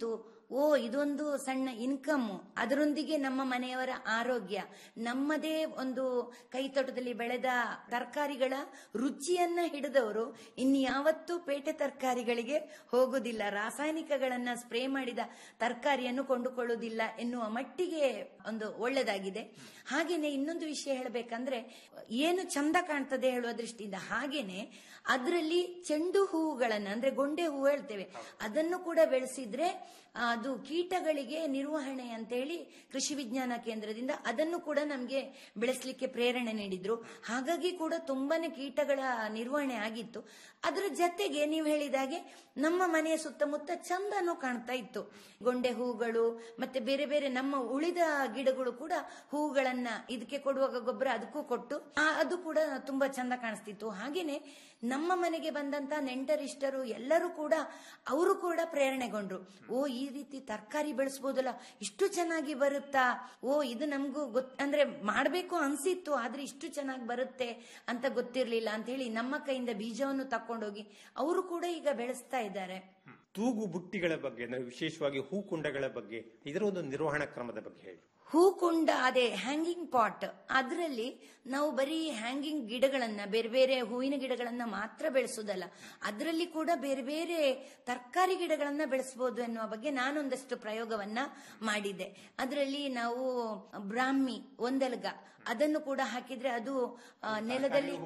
ಓ ಇದೊಂದು ಸಣ್ಣ ಇನ್ಕಮ್ ಅದರೊಂದಿಗೆ ನಮ್ಮ ಮನೆಯವರ ಆರೋಗ್ಯ ನಮ್ಮದೇ ಒಂದು ಕೈತೋಟದಲ್ಲಿ ಬೆಳೆದ ತರಕಾರಿಗಳ ರುಚಿಯನ್ನ ಹಿಡಿದವರು ಇನ್ಯಾವತ್ತೂ ಪೇಟೆ ತರಕಾರಿಗಳಿಗೆ ಹೋಗುದಿಲ್ಲ ರಾಸಾಯನಿಕಗಳನ್ನ ಸ್ಪ್ರೇ ಮಾಡಿದ ತರಕಾರಿಯನ್ನು ಕೊಂಡುಕೊಳ್ಳುವುದಿಲ್ಲ ಎನ್ನುವ ಮಟ್ಟಿಗೆ ಒಂದು ಒಳ್ಳೆದಾಗಿದೆ ಹಾಗೇನೆ ಇನ್ನೊಂದು ವಿಷಯ ಹೇಳಬೇಕಂದ್ರೆ ಏನು ಚಂದ ಕಾಣ್ತದೆ ಹೇಳುವ ದೃಷ್ಟಿಯಿಂದ ಹಾಗೇನೆ ಅದರಲ್ಲಿ ಚೆಂಡು ಹೂವುಗಳನ್ನ ಅಂದ್ರೆ ಗೊಂಡೆ ಹೂವು ಹೇಳ್ತೇವೆ ಅದನ್ನು ಕೂಡ ಬೆಳೆಸಿದ್ರೆ ಅದು ಕೀಟಗಳಿಗೆ ನಿರ್ವಹಣೆ ಅಂತೇಳಿ ಕೃಷಿ ವಿಜ್ಞಾನ ಕೇಂದ್ರದಿಂದ ಅದನ್ನು ಕೂಡ ನಮಗೆ ಬೆಳೆಸಲಿಕ್ಕೆ ಪ್ರೇರಣೆ ನೀಡಿದ್ರು ಹಾಗಾಗಿ ಕೂಡ ತುಂಬಾನೇ ಕೀಟಗಳ ನಿರ್ವಹಣೆ ಆಗಿತ್ತು ಅದರ ಜೊತೆಗೆ ನೀವು ಹೇಳಿದಾಗೆ ನಮ್ಮ ಮನೆಯ ಸುತ್ತಮುತ್ತ ಚಂದನೂ ಕಾಣ್ತಾ ಇತ್ತು ಗೊಂಡೆ ಹೂಗಳು ಮತ್ತೆ ಬೇರೆ ಬೇರೆ ನಮ್ಮ ಉಳಿದ ಗಿಡಗಳು ಕೂಡ ಹೂಗಳನ್ನ ಇದಕ್ಕೆ ಕೊಡುವಾಗ ಗೊಬ್ಬರ ಅದಕ್ಕೂ ಕೊಟ್ಟು ಆ, ಅದು ಕೂಡ ತುಂಬಾ ಚಂದ ಕಾಣಿಸ್ತಿತ್ತು ಹಾಗೇನೆ ನಮ್ಮ ಮನೆಗೆ ಬಂದಂತ ನೆಂಟರಿಷ್ಟರು ಎಲ್ಲರೂ ಕೂಡ ಅವರು ಕೂಡ ಪ್ರೇರಣೆಗೊಂಡ್ರು ಓ ಈ ರೀತಿ ತರಕಾರಿ ಬೆಳೆಸ್ಬೋದಲ್ಲ ಇಷ್ಟು ಚೆನ್ನಾಗಿ ಬರುತ್ತಾ ಓ ಇದು ನಮಗೂ ಗೊತ್ ಅಂದ್ರೆ ಮಾಡ್ಬೇಕು ಅನ್ಸಿತ್ತು ಆದ್ರೆ ಇಷ್ಟು ಚೆನ್ನಾಗಿ ಬರುತ್ತೆ ಅಂತ ಗೊತ್ತಿರ್ಲಿಲ್ಲ ಅಂತ ಹೇಳಿ ನಮ್ಮ ಕೈಯಿಂದ ಬೀಜವನ್ನು ತಕೊಂಡೋಗಿ ಅವರು ಕೂಡ ಈಗ ಬೆಳೆಸ್ತಾ ಇದ್ದಾರೆ ತೂಗು ಬುಟ್ಟಿಗಳ ಬಗ್ಗೆ ಅಂದ್ರೆ ವಿಶೇಷವಾಗಿ ಹೂಕುಂಡಗಳ ಬಗ್ಗೆ ಇದರ ಒಂದು ನಿರ್ವಹಣಾ ಕ್ರಮದ ಬಗ್ಗೆ ಹೇಳಿ ಹೂಕುಂಡ ಅದೇ ಹ್ಯಾಂಗಿಂಗ್ ಪಾಟ್ ಅದರಲ್ಲಿ ನಾವು ಬರೀ ಹ್ಯಾಂಗಿಂಗ್ ಗಿಡಗಳನ್ನ ಬೇರೆ ಬೇರೆ ಹೂವಿನ ಗಿಡಗಳನ್ನ ಮಾತ್ರ ಬೆಳೆಸೋದಲ್ಲ ಅದರಲ್ಲಿ ಕೂಡ ಬೇರೆ ಬೇರೆ ತರಕಾರಿ ಗಿಡಗಳನ್ನ ಬೆಳೆಸಬಹುದು ಎನ್ನುವ ಬಗ್ಗೆ ನಾನೊಂದಷ್ಟು ಪ್ರಯೋಗವನ್ನ ಮಾಡಿದ್ದೆ ಅದರಲ್ಲಿ ನಾವು ಬ್ರಾಹ್ಮಿ ಒಂದಲ್ಗ ಅದನ್ನು ಕೂಡ ಹಾಕಿದ್ರೆ ಅದು ಆ, ನೆಲದಲ್ಲಿ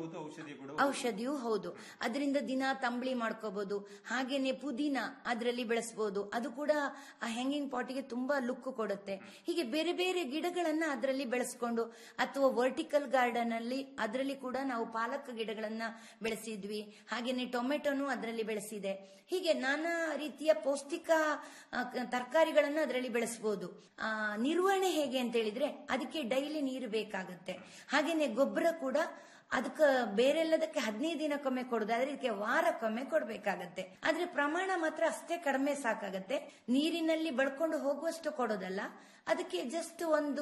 ಔಷಧಿಯೂ ಹೌದು ಅದರಿಂದ ದಿನ ತಂಬಳಿ ಮಾಡ್ಕೋಬಹುದು ಹಾಗೇನೆ ಪುದೀನ ಅದರಲ್ಲಿ ಬೆಳೆಸಬಹುದು ಅದು ಕೂಡ ಆ ಹ್ಯಾಂಗಿಂಗ್ ಪಾಟಿಗೆ ತುಂಬಾ ಲುಕ್ ಕೊಡುತ್ತೆ ಹೀಗೆ ಬೇರೆ ಬೇರೆ ಗಿಡಗಳನ್ನ ಅದರಲ್ಲಿ ಬೆಳೆಸ್ಕೊಂಡು ಅಥವಾ ವರ್ಟಿಕಲ್ ಗಾರ್ಡನ್ ಅಲ್ಲಿ ಅದರಲ್ಲಿ ಕೂಡ ನಾವು ಪಾಲಕ್ ಗಿಡಗಳನ್ನ ಬೆಳೆಸಿದ್ವಿ ಹಾಗೇನೆ ಟೊಮೆಟೊನು ಅದರಲ್ಲಿ ಬೆಳೆಸಿದೆ ಹೀಗೆ ನಾನಾ ರೀತಿಯ ಪೌಷ್ಟಿಕ ಆ, ಕ- ತರಕಾರಿಗಳನ್ನ ಅದರಲ್ಲಿ ಬೆಳೆಸಬಹುದು ನಿರ್ವಹಣೆ ಹೇಗೆ ಅಂತ ಹೇಳಿದ್ರೆ ಅದಕ್ಕೆ ಡೈಲಿ ನೀರು ಬೇಕಾಗುತ್ತೆ ಹಾಗೇನೆ ಗೊಬ್ಬರ ಕೂಡ ಅದಕ್ಕೆ ಬೇರೆಲ್ಲದಕ್ಕೆ ಹದಿನೈದು ದಿನಕ್ಕೊಮ್ಮೆ ಕೊಡುದು ಆದ್ರೆ ಇದಕ್ಕೆ ವಾರಕ್ಕೊಮ್ಮೆ ಕೊಡ್ಬೇಕಾಗತ್ತೆ ಆದ್ರೆ ಪ್ರಮಾಣ ಮಾತ್ರ ಅಷ್ಟೇ ಕಡಿಮೆ ಸಾಕಾಗತ್ತೆ ನೀರಿನಲ್ಲಿ ಬಳ್ಕೊಂಡು ಹೋಗುವಷ್ಟು ಕೊಡೋದಲ್ಲ ಅದಕ್ಕೆ ಜಸ್ಟ್ ಒಂದು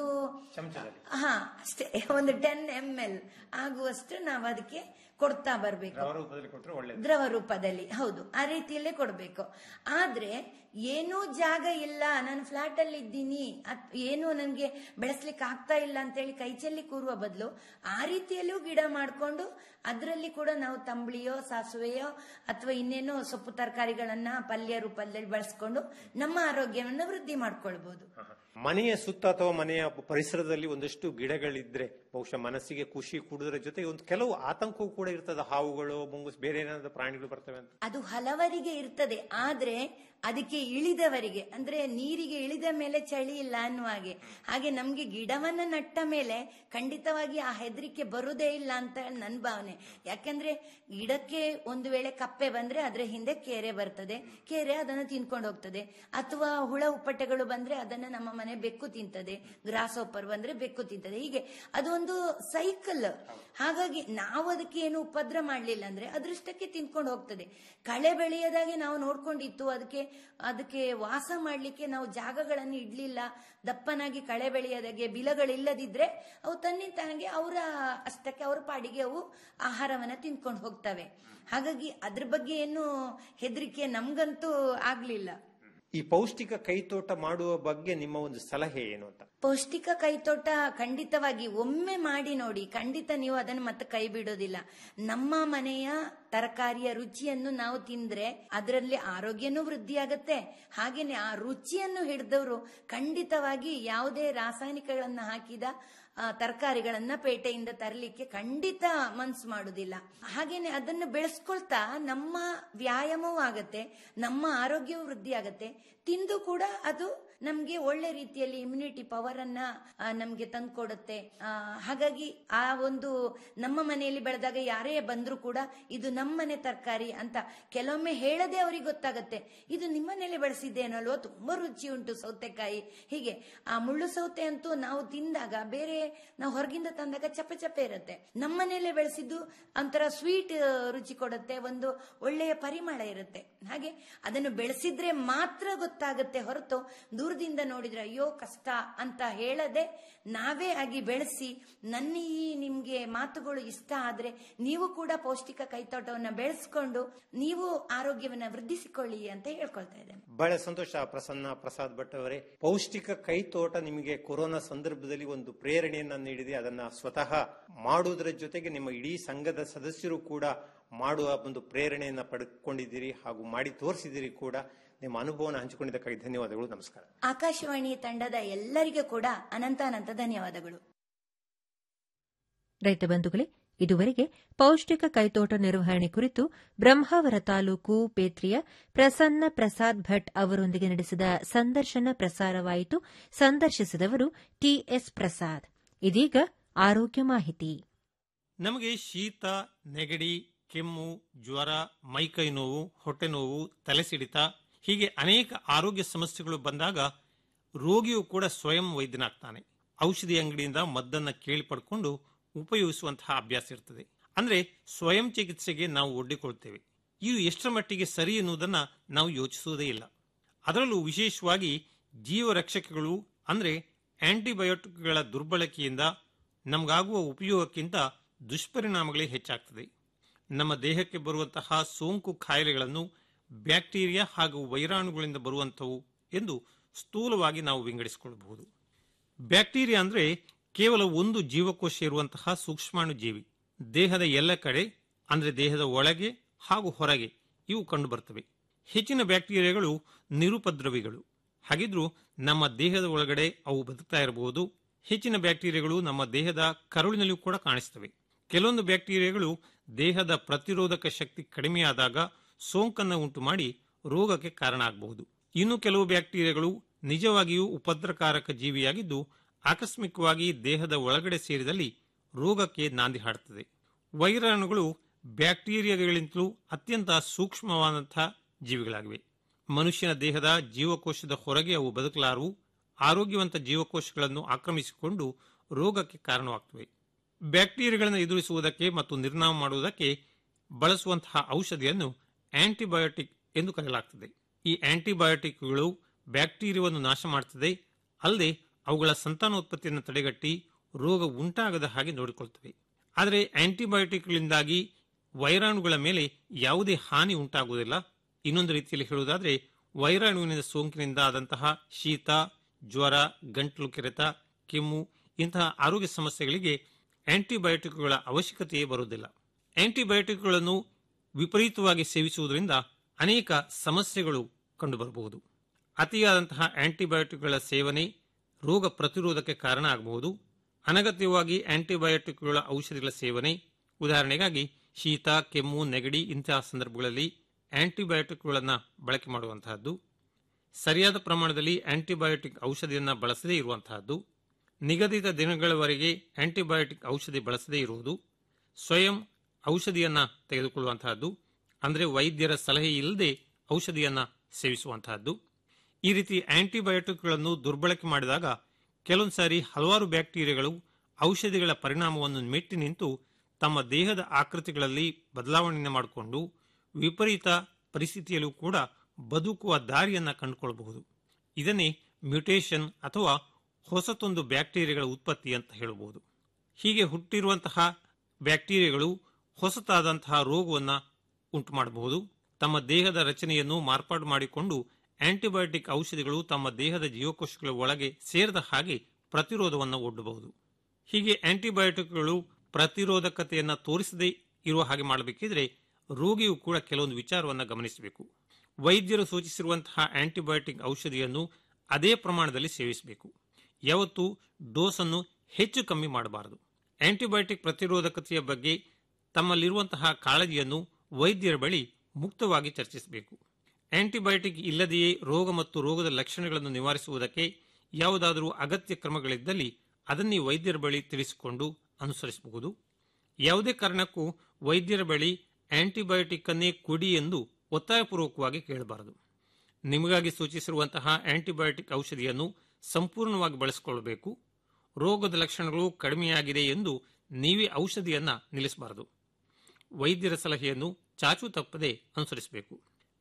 ಹಾ ಅಷ್ಟೇ ಒಂದು ಟೆನ್ ಎಂ ಎಲ್ ಆಗುವಷ್ಟು ನಾವು ಅದಕ್ಕೆ ಕೊಡ್ತಾ ಬರ್ಬೇಕು ದ್ರವ ರೂಪದಲ್ಲಿ ಕೊಟ್ಟರೆ ಒಳ್ಳೆಯದು ದ್ರವ ರೂಪದಲ್ಲಿ ಹೌದು ಆ ರೀತಿಯಲ್ಲೇ ಕೊಡ್ಬೇಕು ಆದ್ರೆ ಏನೂ ಜಾಗ ಇಲ್ಲ ನಾನು ಫ್ಲಾಟ್ ಅಲ್ಲಿ ಇದ್ದೀನಿ ಅತ್- ಏನೂ ನನ್ಗೆ ಬೆಳೆಸ್ಲಿಕ್ಕೆ ಆಗ್ತಾ ಇಲ್ಲ ಅಂತೇಳಿ ಕೈಚಲ್ಲಿ ಕೂರುವ ಬದಲು ಆ ರೀತಿಯಲ್ಲೂ ಗಿಡ ಮಾಡ್ಕೊಂಡು ಅದರಲ್ಲಿ ಕೂಡ ನಾವು ತಂಬಳಿಯೋ ಸಾಸುವೆಯೋ ಅಥವಾ ಇನ್ನೇನೋ ಸೊಪ್ಪು ತರಕಾರಿಗಳನ್ನ ಪಲ್ಯ ರೂಪದಲ್ಲಿ ಬಳಸ್ಕೊಂಡು ನಮ್ಮ ಆರೋಗ್ಯವನ್ನು ವೃದ್ಧಿ ಮಾಡ್ಕೊಳ್ಬಹುದು ಮನೆಯ ಸುತ್ತ ಅಥವಾ ಮನೆಯ ಪರಿಸರದಲ್ಲಿ ಒಂದಷ್ಟು ಗಿಡಗಳಿದ್ರೆ ಬಹುಶಃ ಮನಸ್ಸಿಗೆ ಖುಷಿ ಕೊಡುವುದರ ಜೊತೆಗೆ ಒಂದು ಕೆಲವು ಆತಂಕವೂ ಕೂಡ ಇರ್ತದೆ ಹಾವುಗಳು ಮುಂಗುಸ್ ಬೇರೆ ಏನಾದ್ರು ಪ್ರಾಣಿಗಳು ಬರ್ತವೆ ಅಂತ ಅದು ಹಲವರಿಗೆ ಇರ್ತದೆ ಆದ್ರೆ ಅದಕ್ಕೆ ಇಳಿದವರಿಗೆ ಅಂದ್ರೆ ನೀರಿಗೆ ಇಳಿದ ಮೇಲೆ ಚಳಿ ಇಲ್ಲ ಅನ್ನುವ ಹಾಗೆ ಹಾಗೆ ನಮ್ಗೆ ಗಿಡವನ್ನ ನಟ್ಟ ಮೇಲೆ ಖಂಡಿತವಾಗಿ ಆ ಹೆದರಿಕೆ ಬರುದೇ ಇಲ್ಲ ಅಂತ ನನ್ನ ಭಾವನೆ ಯಾಕಂದ್ರೆ ಗಿಡಕ್ಕೆ ಒಂದು ವೇಳೆ ಕಪ್ಪೆ ಬಂದ್ರೆ ಅದ್ರ ಹಿಂದೆ ಕೇರೆ ಬರ್ತದೆ ಕೇರೆ ಅದನ್ನು ತಿನ್ಕೊಂಡು ಹೋಗ್ತದೆ ಅಥವಾ ಹುಳ ಉಪ್ಪಟೆಗಳು ಬಂದ್ರೆ ಅದನ್ನ ನಮ್ಮ ಮನೆ ಬೆಕ್ಕು ತಿಂತದೆ ಗ್ರಾಸ್ ಓಪರ್ ಬಂದ್ರೆ ಬೆಕ್ಕು ತಿಂತದೆ ಹೀಗೆ ಅದೊಂದು ಸೈಕಲ್ ಹಾಗಾಗಿ ನಾವು ಅದಕ್ಕೆ ಏನು ಉಪದ್ರ ಮಾಡ್ಲಿಲ್ಲ ಅಂದ್ರೆ ಅದೃಷ್ಟಕ್ಕೆ ತಿನ್ಕೊಂಡು ಹೋಗ್ತದೆ ಕಳೆ ಬೆಳೆಯದಾಗೆ ನಾವು ನೋಡ್ಕೊಂಡಿತ್ತು ಅದಕ್ಕೆ ಅದಕ್ಕೆ ವಾಸ ಮಾಡ್ಲಿಕ್ಕೆ ನಾವು ಜಾಗಗಳನ್ನು ಇಡ್ಲಿಲ್ಲ ದಪ್ಪನಾಗಿ ಕಳೆ ಬೆಳೆಯದಾಗೆ ಬಿಲಗಳಿಲ್ಲದಿದ್ರೆ ಅವು ತನ್ನಿಂತಾಗೆ ಅವರ ಅಷ್ಟಕ್ಕೆ ಅವರ ಪಾಡಿಗೆ ಅವು ಆಹಾರವನ್ನ ತಿನ್ಕೊಂಡು ಹೋಗ್ತವೆ ಹಾಗಾಗಿ ಅದ್ರ ಬಗ್ಗೆ ಏನು ಹೆದರಿಕೆ ನಮ್ಗಂತೂ ಆಗ್ಲಿಲ್ಲ ಈ ಪೌಷ್ಟಿಕ ಕೈತೋಟ ಮಾಡುವ ಬಗ್ಗೆ ನಿಮ್ಮ ಒಂದು ಸಲಹೆ ಏನು ಅಂತ ಪೌಷ್ಟಿಕ ಕೈತೋಟ ಖಂಡಿತವಾಗಿ ಒಮ್ಮೆ ಮಾಡಿ ನೋಡಿ ಖಂಡಿತ ನೀವು ಅದನ್ನು ಮತ್ತೆ ಕೈ ಬಿಡೋದಿಲ್ಲ ನಮ್ಮ ಮನೆಯ ತರಕಾರಿಯ ರುಚಿಯನ್ನು ನಾವು ತಿಂದ್ರೆ ಅದರಲ್ಲಿ ಆರೋಗ್ಯನೂ ವೃದ್ಧಿಯಾಗತ್ತೆ ಹಾಗೇನೆ ಆ ರುಚಿಯನ್ನು ಹಿಡಿದವರು ಖಂಡಿತವಾಗಿ ಯಾವುದೇ ರಾಸಾಯನಿಕಗಳನ್ನ ಹಾಕಿದ ಆ, ತರಕಾರಿಗಳನ್ನ ಪೇಟೆಯಿಂದ ತರಲಿಕ್ಕೆ ಖಂಡಿತ ಮನ್ಸು ಮಾಡುದಿಲ್ಲ ಹಾಗೇನೆ ಅದನ್ನು ಬೆಳೆಸ್ಕೊಳ್ತಾ ನಮ್ಮ ವ್ಯಾಯಾಮವೂ ಆಗತ್ತೆ ನಮ್ಮ ಆರೋಗ್ಯವೂ ವೃದ್ಧಿ ಆಗತ್ತೆ ತಿಂದು ಕೂಡ ಅದು ನಮ್ಗೆ ಒಳ್ಳೆ ರೀತಿಯಲ್ಲಿ ಇಮ್ಯುನಿಟಿ ಪವರ್ ಅನ್ನ ಆ, ನಮ್ಗೆ ತಂದ್ಕೊಡುತ್ತೆ ಆ, ಹಾಗಾಗಿ ಆ ಒಂದು ನಮ್ಮ ಮನೆಯಲ್ಲಿ ಬೆಳೆದಾಗ ಯಾರೇ ಬಂದ್ರು ಕೂಡ ಇದು ನಮ್ಮನೆ ತರಕಾರಿ ಅಂತ ಕೆಲವೊಮ್ಮೆ ಹೇಳದೆ ಅವ್ರಿಗೆ ಗೊತ್ತಾಗತ್ತೆ ಇದು ನಿಮ್ಮನೇಲಿ ಬೆಳೆಸಿದ್ದೇನಲ್ವೋ ತುಂಬಾ ರುಚಿ ಉಂಟು ಸೌತೆಕಾಯಿ ಹೀಗೆ ಆ ಮುಳ್ಳು ಸೌತೆ ಅಂತೂ ನಾವು ತಿಂದಾಗ ಬೇರೆ ನಾವು ಹೊರಗಿಂದ ತಂದಾಗ ಚಪ್ಪೆ ಚಪ್ಪೆ ಇರುತ್ತೆ ನಮ್ಮನೇಲೆ ಬೆಳೆಸಿದ್ದು ಒಂಥರ ಸ್ವೀಟ್ ರುಚಿ ಕೊಡುತ್ತೆ ಒಂದು ಒಳ್ಳೆಯ ಪರಿಮಳ ಇರುತ್ತೆ ಹಾಗೆ ಅದನ್ನು ಬೆಳೆಸಿದ್ರೆ ಮಾತ್ರ ಗೊತ್ತಾಗುತ್ತೆ ಹೊರತು ದೂರ ದೂರದಿಂದ ನೋಡಿದ್ರೆ ಅಯ್ಯೋ ಕಷ್ಟ ಅಂತ ಹೇಳದೆ ನಾವೇ ಆಗಿ ಬೆಳೆಸಿ ನನ್ನ ಈ ನಿಮ್ಗೆ ಮಾತುಗಳು ಇಷ್ಟ ಆದ್ರೆ ನೀವು ಕೂಡ ಪೌಷ್ಟಿಕ ಕೈತೋಟವನ್ನ ಬೆಳೆಸ್ಕೊಂಡು ನೀವು ಆರೋಗ್ಯವನ್ನ ವೃದ್ಧಿಸಿಕೊಳ್ಳಿ ಅಂತ ಹೇಳ್ಕೊಳ್ತಾ ಇದ್ದೇನೆ ಬಹಳ ಸಂತೋಷ ಪ್ರಸನ್ನ ಪ್ರಸಾದ್ ಭಟ್ ಅವರೇ ಪೌಷ್ಟಿಕ ಕೈತೋಟ ನಿಮಗೆ ಕೊರೋನಾ ಸಂದರ್ಭದಲ್ಲಿ ಒಂದು ಪ್ರೇರಣೆಯನ್ನ ನೀಡಿದೆ ಅದನ್ನ ಸ್ವತಃ ಮಾಡುವುದರ ಜೊತೆಗೆ ನಿಮ್ಮ ಇಡೀ ಸಂಘದ ಸದಸ್ಯರು ಕೂಡ ಮಾಡುವ ಒಂದು ಪ್ರೇರಣೆಯನ್ನ ಪಡೆದುಕೊಂಡಿದ್ದೀರಿ ಹಾಗೂ ಮಾಡಿ ತೋರಿಸಿದಿರಿ ಕೂಡ ನಿಮ್ಮ ಅನುಭವನ ಹಂಚಿಕೊಂಡಿದ್ದಕ್ಕಾಗಿ ಧನ್ಯವಾದಗಳು ನಮಸ್ಕಾರ ಆಕಾಶವಾಣಿ ತಂಡದ ಎಲ್ಲರಿಗೂ ಕೂಡ ಅನಂತ ಅನಂತ ಧನ್ಯವಾದಗಳು ರೈತ ಬಂಧುಗಳೇ ಇದುವರೆಗೆ ಪೌಷ್ಟಿಕ ಕೈತೋಟ ನಿರ್ವಹಣೆ ಕುರಿತು ಬ್ರಹ್ಮಾವರ ತಾಲೂಕು ಪೇತ್ರಿಯ ಪ್ರಸನ್ನ ಪ್ರಸಾದ್ ಭಟ್ ಅವರೊಂದಿಗೆ ನಡೆಸಿದ ಸಂದರ್ಶನ ಪ್ರಸಾರವಾಯಿತು ಸಂದರ್ಶಿಸಿದವರು ಟಿಎಸ್ ಪ್ರಸಾದ್ ಇದೀಗ ಆರೋಗ್ಯ ಮಾಹಿತಿ ನಮಗೆ ಶೀತ ನೆಗಡಿ ಕೆಮ್ಮು ಜ್ವರ ಮೈಕೈ ನೋವು ಹೊಟ್ಟೆ ನೋವು ತಲೆ ಸಿಡಿತ ಹೀಗೆ ಅನೇಕ ಆರೋಗ್ಯ ಸಮಸ್ಯೆಗಳು ಬಂದಾಗ ರೋಗಿಯು ಕೂಡ ಸ್ವಯಂ ವೈದ್ಯನಾಗ್ತಾನೆ ಔಷಧಿ ಅಂಗಡಿಯಿಂದ ಮದ್ದನ್ನ ಕೇಳಿ ಪಡ್ಕೊಂಡು ಉಪಯೋಗಿಸುವಂತಹ ಅಭ್ಯಾಸ ಇರ್ತದೆ ಅಂದ್ರೆ ಸ್ವಯಂ ಚಿಕಿತ್ಸೆಗೆ ನಾವು ಒಡ್ಡಿಕೊಳ್ತೇವೆ ಇದು ಎಷ್ಟರ ಮಟ್ಟಿಗೆ ಸರಿ ಎನ್ನುವುದನ್ನ ನಾವು ಯೋಚಿಸುವುದೇ ಇಲ್ಲ ಅದರಲ್ಲೂ ವಿಶೇಷವಾಗಿ ಜೀವರಕ್ಷಕಗಳು ಅಂದ್ರೆ ಆಂಟಿಬಯೋಟಿಕ್ಗಳ ದುರ್ಬಳಕೆಯಿಂದ ನಮಗಾಗುವ ಉಪಯೋಗಕ್ಕಿಂತ ದುಷ್ಪರಿಣಾಮಗಳೇ ಹೆಚ್ಚಾಗ್ತದೆ ನಮ್ಮ ದೇಹಕ್ಕೆ ಬರುವಂತಹ ಸೋಂಕು ಕಾಯಿಲೆಗಳನ್ನು ಬ್ಯಾಕ್ಟೀರಿಯಾ ಹಾಗೂ ವೈರಾಣುಗಳಿಂದ ಬರುವಂಥವು ಎಂದು ಸ್ಥೂಲವಾಗಿ ನಾವು ವಿಂಗಡಿಸಿಕೊಳ್ಳಬಹುದು ಬ್ಯಾಕ್ಟೀರಿಯಾ ಅಂದ್ರೆ ಕೇವಲ ಒಂದು ಜೀವಕೋಶ ಇರುವಂತಹ ಸೂಕ್ಷ್ಮಾಣು ಜೀವಿ ದೇಹದ ಎಲ್ಲ ಕಡೆ ಅಂದ್ರೆ ದೇಹದ ಒಳಗೆ ಹಾಗೂ ಹೊರಗೆ ಇವು ಕಂಡುಬರ್ತವೆ ಹೆಚ್ಚಿನ ಬ್ಯಾಕ್ಟೀರಿಯಾಗಳು ನಿರುಪದ್ರವಿಗಳು ಹಾಗಿದ್ರೂ ನಮ್ಮ ದೇಹದ ಒಳಗಡೆ ಅವು ಬದುಕ್ತಾ ಇರಬಹುದು ಹೆಚ್ಚಿನ ಬ್ಯಾಕ್ಟೀರಿಯಾಗಳು ನಮ್ಮ ದೇಹದ ಕರುಳಿನಲ್ಲಿಯೂ ಕೂಡ ಕಾಣಿಸ್ತವೆ ಕೆಲವೊಂದು ಬ್ಯಾಕ್ಟೀರಿಯಾಗಳು ದೇಹದ ಪ್ರತಿರೋಧಕ ಶಕ್ತಿ ಕಡಿಮೆಯಾದಾಗ ಸೋಂಕನ್ನು ಉಂಟು ಮಾಡಿ ರೋಗಕ್ಕೆ ಕಾರಣ ಆಗಬಹುದು ಇನ್ನು ಕೆಲವು ಬ್ಯಾಕ್ಟೀರಿಯಾಗಳು ನಿಜವಾಗಿಯೂ ಉಪದ್ರಕಾರಕ ಜೀವಿಯಾಗಿದ್ದು ಆಕಸ್ಮಿಕವಾಗಿ ದೇಹದ ಒಳಗಡೆ ಸೇರಿದಲ್ಲಿ ರೋಗಕ್ಕೆ ನಾಂದಿ ಹಾಡುತ್ತದೆ ವೈರಾಣುಗಳು ಬ್ಯಾಕ್ಟೀರಿಯಾಗಳಿಂತಲೂ ಅತ್ಯಂತ ಸೂಕ್ಷ್ಮವಾದಂತಹ ಜೀವಿಗಳಾಗಿವೆ ಮನುಷ್ಯನ ದೇಹದ ಜೀವಕೋಶದ ಹೊರಗೆ ಅವು ಬದುಕಲಾರವು ಆರೋಗ್ಯವಂತ ಜೀವಕೋಶಗಳನ್ನು ಆಕ್ರಮಿಸಿಕೊಂಡು ರೋಗಕ್ಕೆ ಕಾರಣವಾಗ್ತವೆ ಬ್ಯಾಕ್ಟೀರಿಯಾಗಳನ್ನು ಎದುರಿಸುವುದಕ್ಕೆ ಮತ್ತು ನಿರ್ನಾಮ ಮಾಡುವುದಕ್ಕೆ ಬಳಸುವಂತಹ ಔಷಧಿಯನ್ನು ಆಂಟಿಬಯೋಟಿಕ್ ಎಂದು ಕರೆಯಲಾಗ್ತದೆ ಈ ಆಂಟಿಬಯೋಟಿಕ್ಗಳು ಬ್ಯಾಕ್ಟೀರಿಯಾವನ್ನು ನಾಶ ಮಾಡುತ್ತದೆ ಅಲ್ಲದೆ ಅವುಗಳ ಸಂತಾನೋತ್ಪತ್ತಿಯನ್ನು ತಡೆಗಟ್ಟಿ ರೋಗ ಉಂಟಾಗದ ಹಾಗೆ ನೋಡಿಕೊಳ್ತವೆ ಆದರೆ ಆಂಟಿಬಯೋಟಿಕ್ಗಳಿಂದಾಗಿ ವೈರಾಣುಗಳ ಮೇಲೆ ಯಾವುದೇ ಹಾನಿ ಉಂಟಾಗುವುದಿಲ್ಲ ಇನ್ನೊಂದು ರೀತಿಯಲ್ಲಿ ಹೇಳುವುದಾದರೆ ವೈರಾಣುವಿನ ಸೋಂಕಿನಿಂದ ಆದಂತಹ ಶೀತ ಜ್ವರ ಗಂಟಲು ಕೆರೆತ ಕೆಮ್ಮು ಇಂತಹ ಆರೋಗ್ಯ ಸಮಸ್ಯೆಗಳಿಗೆ ಆಂಟಿಬಯೋಟಿಕ್ಗಳ ಅವಶ್ಯಕತೆಯೇ ಬರುವುದಿಲ್ಲ ಆಂಟಿಬಯೋಟಿಕ್ಗಳನ್ನು ವಿಪರೀತವಾಗಿ ಸೇವಿಸುವುದರಿಂದ ಅನೇಕ ಸಮಸ್ಯೆಗಳು ಕಂಡುಬರಬಹುದು ಅತಿಯಾದಂತಹ ಆಂಟಿಬಯೋಟಿಕ್ಗಳ ಸೇವನೆ ರೋಗ ಪ್ರತಿರೋಧಕ್ಕೆ ಕಾರಣ ಆಗಬಹುದು ಅನಗತ್ಯವಾಗಿ ಆಂಟಿಬಯೋಟಿಕ್ಗಳ ಔಷಧಿಗಳ ಸೇವನೆ ಉದಾಹರಣೆಗಾಗಿ ಶೀತ ಕೆಮ್ಮು ನೆಗಡಿ ಇಂತಹ ಸಂದರ್ಭಗಳಲ್ಲಿ ಆಂಟಿಬಯೋಟಿಕ್ಗಳನ್ನು ಬಳಕೆ ಮಾಡುವಂತಹದ್ದು ಸರಿಯಾದ ಪ್ರಮಾಣದಲ್ಲಿ ಆಂಟಿಬಯೋಟಿಕ್ ಔಷಧಿಯನ್ನು ಬಳಸದೇ ಇರುವಂತಹದ್ದು ನಿಗದಿತ ದಿನಗಳವರೆಗೆ ಆಂಟಿಬಯೋಟಿಕ್ ಔಷಧಿ ಬಳಸದೇ ಇರುವುದು ಸ್ವಯಂ ಔಷಧಿಯನ್ನ ತೆಗೆದುಕೊಳ್ಳುವಂತಹದ್ದು ಅಂದರೆ ವೈದ್ಯರ ಸಲಹೆ ಇಲ್ಲದೆ ಔಷಧಿಯನ್ನ ಸೇವಿಸುವಂತಹದ್ದು ಈ ರೀತಿ ಆಂಟಿಬಯೋಟಿಕ್ಗಳನ್ನು ದುರ್ಬಳಕೆ ಮಾಡಿದಾಗ ಕೆಲವೊಂದು ಸಾರಿ ಹಲವಾರು ಬ್ಯಾಕ್ಟೀರಿಯಾಗಳು ಔಷಧಿಗಳ ಪರಿಣಾಮವನ್ನು ಮೆಟ್ಟಿ ನಿಂತು ತಮ್ಮ ದೇಹದ ಆಕೃತಿಗಳಲ್ಲಿ ಬದಲಾವಣೆಯನ್ನು ಮಾಡಿಕೊಂಡು ವಿಪರೀತ ಪರಿಸ್ಥಿತಿಯಲ್ಲೂ ಕೂಡ ಬದುಕುವ ದಾರಿಯನ್ನು ಕಂಡುಕೊಳ್ಳಬಹುದು ಇದನ್ನೇ ಮ್ಯೂಟೇಷನ್ ಅಥವಾ ಹೊಸತೊಂದು ಬ್ಯಾಕ್ಟೀರಿಯಾಗಳ ಉತ್ಪತ್ತಿ ಅಂತ ಹೇಳಬಹುದು ಹೀಗೆ ಹುಟ್ಟಿರುವಂತಹ ಬ್ಯಾಕ್ಟೀರಿಯಾಗಳು ಹೊಸತಾದಂತಹ ರೋಗವನ್ನು ಉಂಟು ಮಾಡಬಹುದು ತಮ್ಮ ದೇಹದ ರಚನೆಯನ್ನು ಮಾರ್ಪಾಡು ಮಾಡಿಕೊಂಡು ಆಂಟಿಬಯೋಟಿಕ್ ಔಷಧಿಗಳು ತಮ್ಮ ದೇಹದ ಜೀವಕೋಶಗಳ ಒಳಗೆ ಸೇರದ ಹಾಗೆ ಪ್ರತಿರೋಧವನ್ನು ಒಡ್ಡಬಹುದು ಹೀಗೆ ಆಂಟಿಬಯೋಟಿಕ್ಗಳು ಪ್ರತಿರೋಧಕತೆಯನ್ನು ತೋರಿಸದೇ ಇರುವ ಹಾಗೆ ಮಾಡಬೇಕಿದ್ರೆ ರೋಗಿಯು ಕೂಡ ಕೆಲವೊಂದು ವಿಚಾರವನ್ನು ಗಮನಿಸಬೇಕು ವೈದ್ಯರು ಸೂಚಿಸಿರುವಂತಹ ಆಂಟಿಬಯೋಟಿಕ್ ಔಷಧಿಯನ್ನು ಅದೇ ಪ್ರಮಾಣದಲ್ಲಿ ಸೇವಿಸಬೇಕು ಯಾವತ್ತೂ ಡೋಸನ್ನು ಹೆಚ್ಚು ಕಮ್ಮಿ ಮಾಡಬಾರದು ಆಂಟಿಬಯೋಟಿಕ್ ಪ್ರತಿರೋಧಕತೆಯ ಬಗ್ಗೆ ತಮ್ಮಲ್ಲಿರುವಂತಹ ಕಾಳಜಿಯನ್ನು ವೈದ್ಯರ ಬಳಿ ಮುಕ್ತವಾಗಿ ಚರ್ಚಿಸಬೇಕು ಆಂಟಿಬಯೋಟಿಕ್ ಇಲ್ಲದೆಯೇ ರೋಗ ಮತ್ತು ರೋಗದ ಲಕ್ಷಣಗಳನ್ನು ನಿವಾರಿಸುವುದಕ್ಕೆ ಯಾವುದಾದರೂ ಅಗತ್ಯ ಕ್ರಮಗಳಿದ್ದಲ್ಲಿ ಅದನ್ನೇ ವೈದ್ಯರ ಬಳಿ ತಿಳಿಸಿಕೊಂಡು ಅನುಸರಿಸಬಹುದು ಯಾವುದೇ ಕಾರಣಕ್ಕೂ ವೈದ್ಯರ ಬಳಿ ಆಂಟಿಬಯೋಟಿಕ್ ಅನ್ನೇ ಕೊಡಿ ಎಂದು ಒತ್ತಾಯಪೂರ್ವಕವಾಗಿ ಕೇಳಬಾರದು ನಿಮಗಾಗಿ ಸೂಚಿಸಿರುವಂತಹ ಆಂಟಿಬಯೋಟಿಕ್ ಔಷಧಿಯನ್ನು ಸಂಪೂರ್ಣವಾಗಿ ಬಳಸಿಕೊಳ್ಳಬೇಕು ರೋಗದ ಲಕ್ಷಣಗಳು ಕಡಿಮೆಯಾಗಿದೆ ಎಂದು ನೀವೇ ಔಷಧಿಯನ್ನ ನಿಲ್ಲಿಸಬಾರದು ವೈದ್ಯರ ಸಲಹೆಯನ್ನು ಚಾಚು ತಪ್ಪದೆ ಅನುಸರಿಸಬೇಕು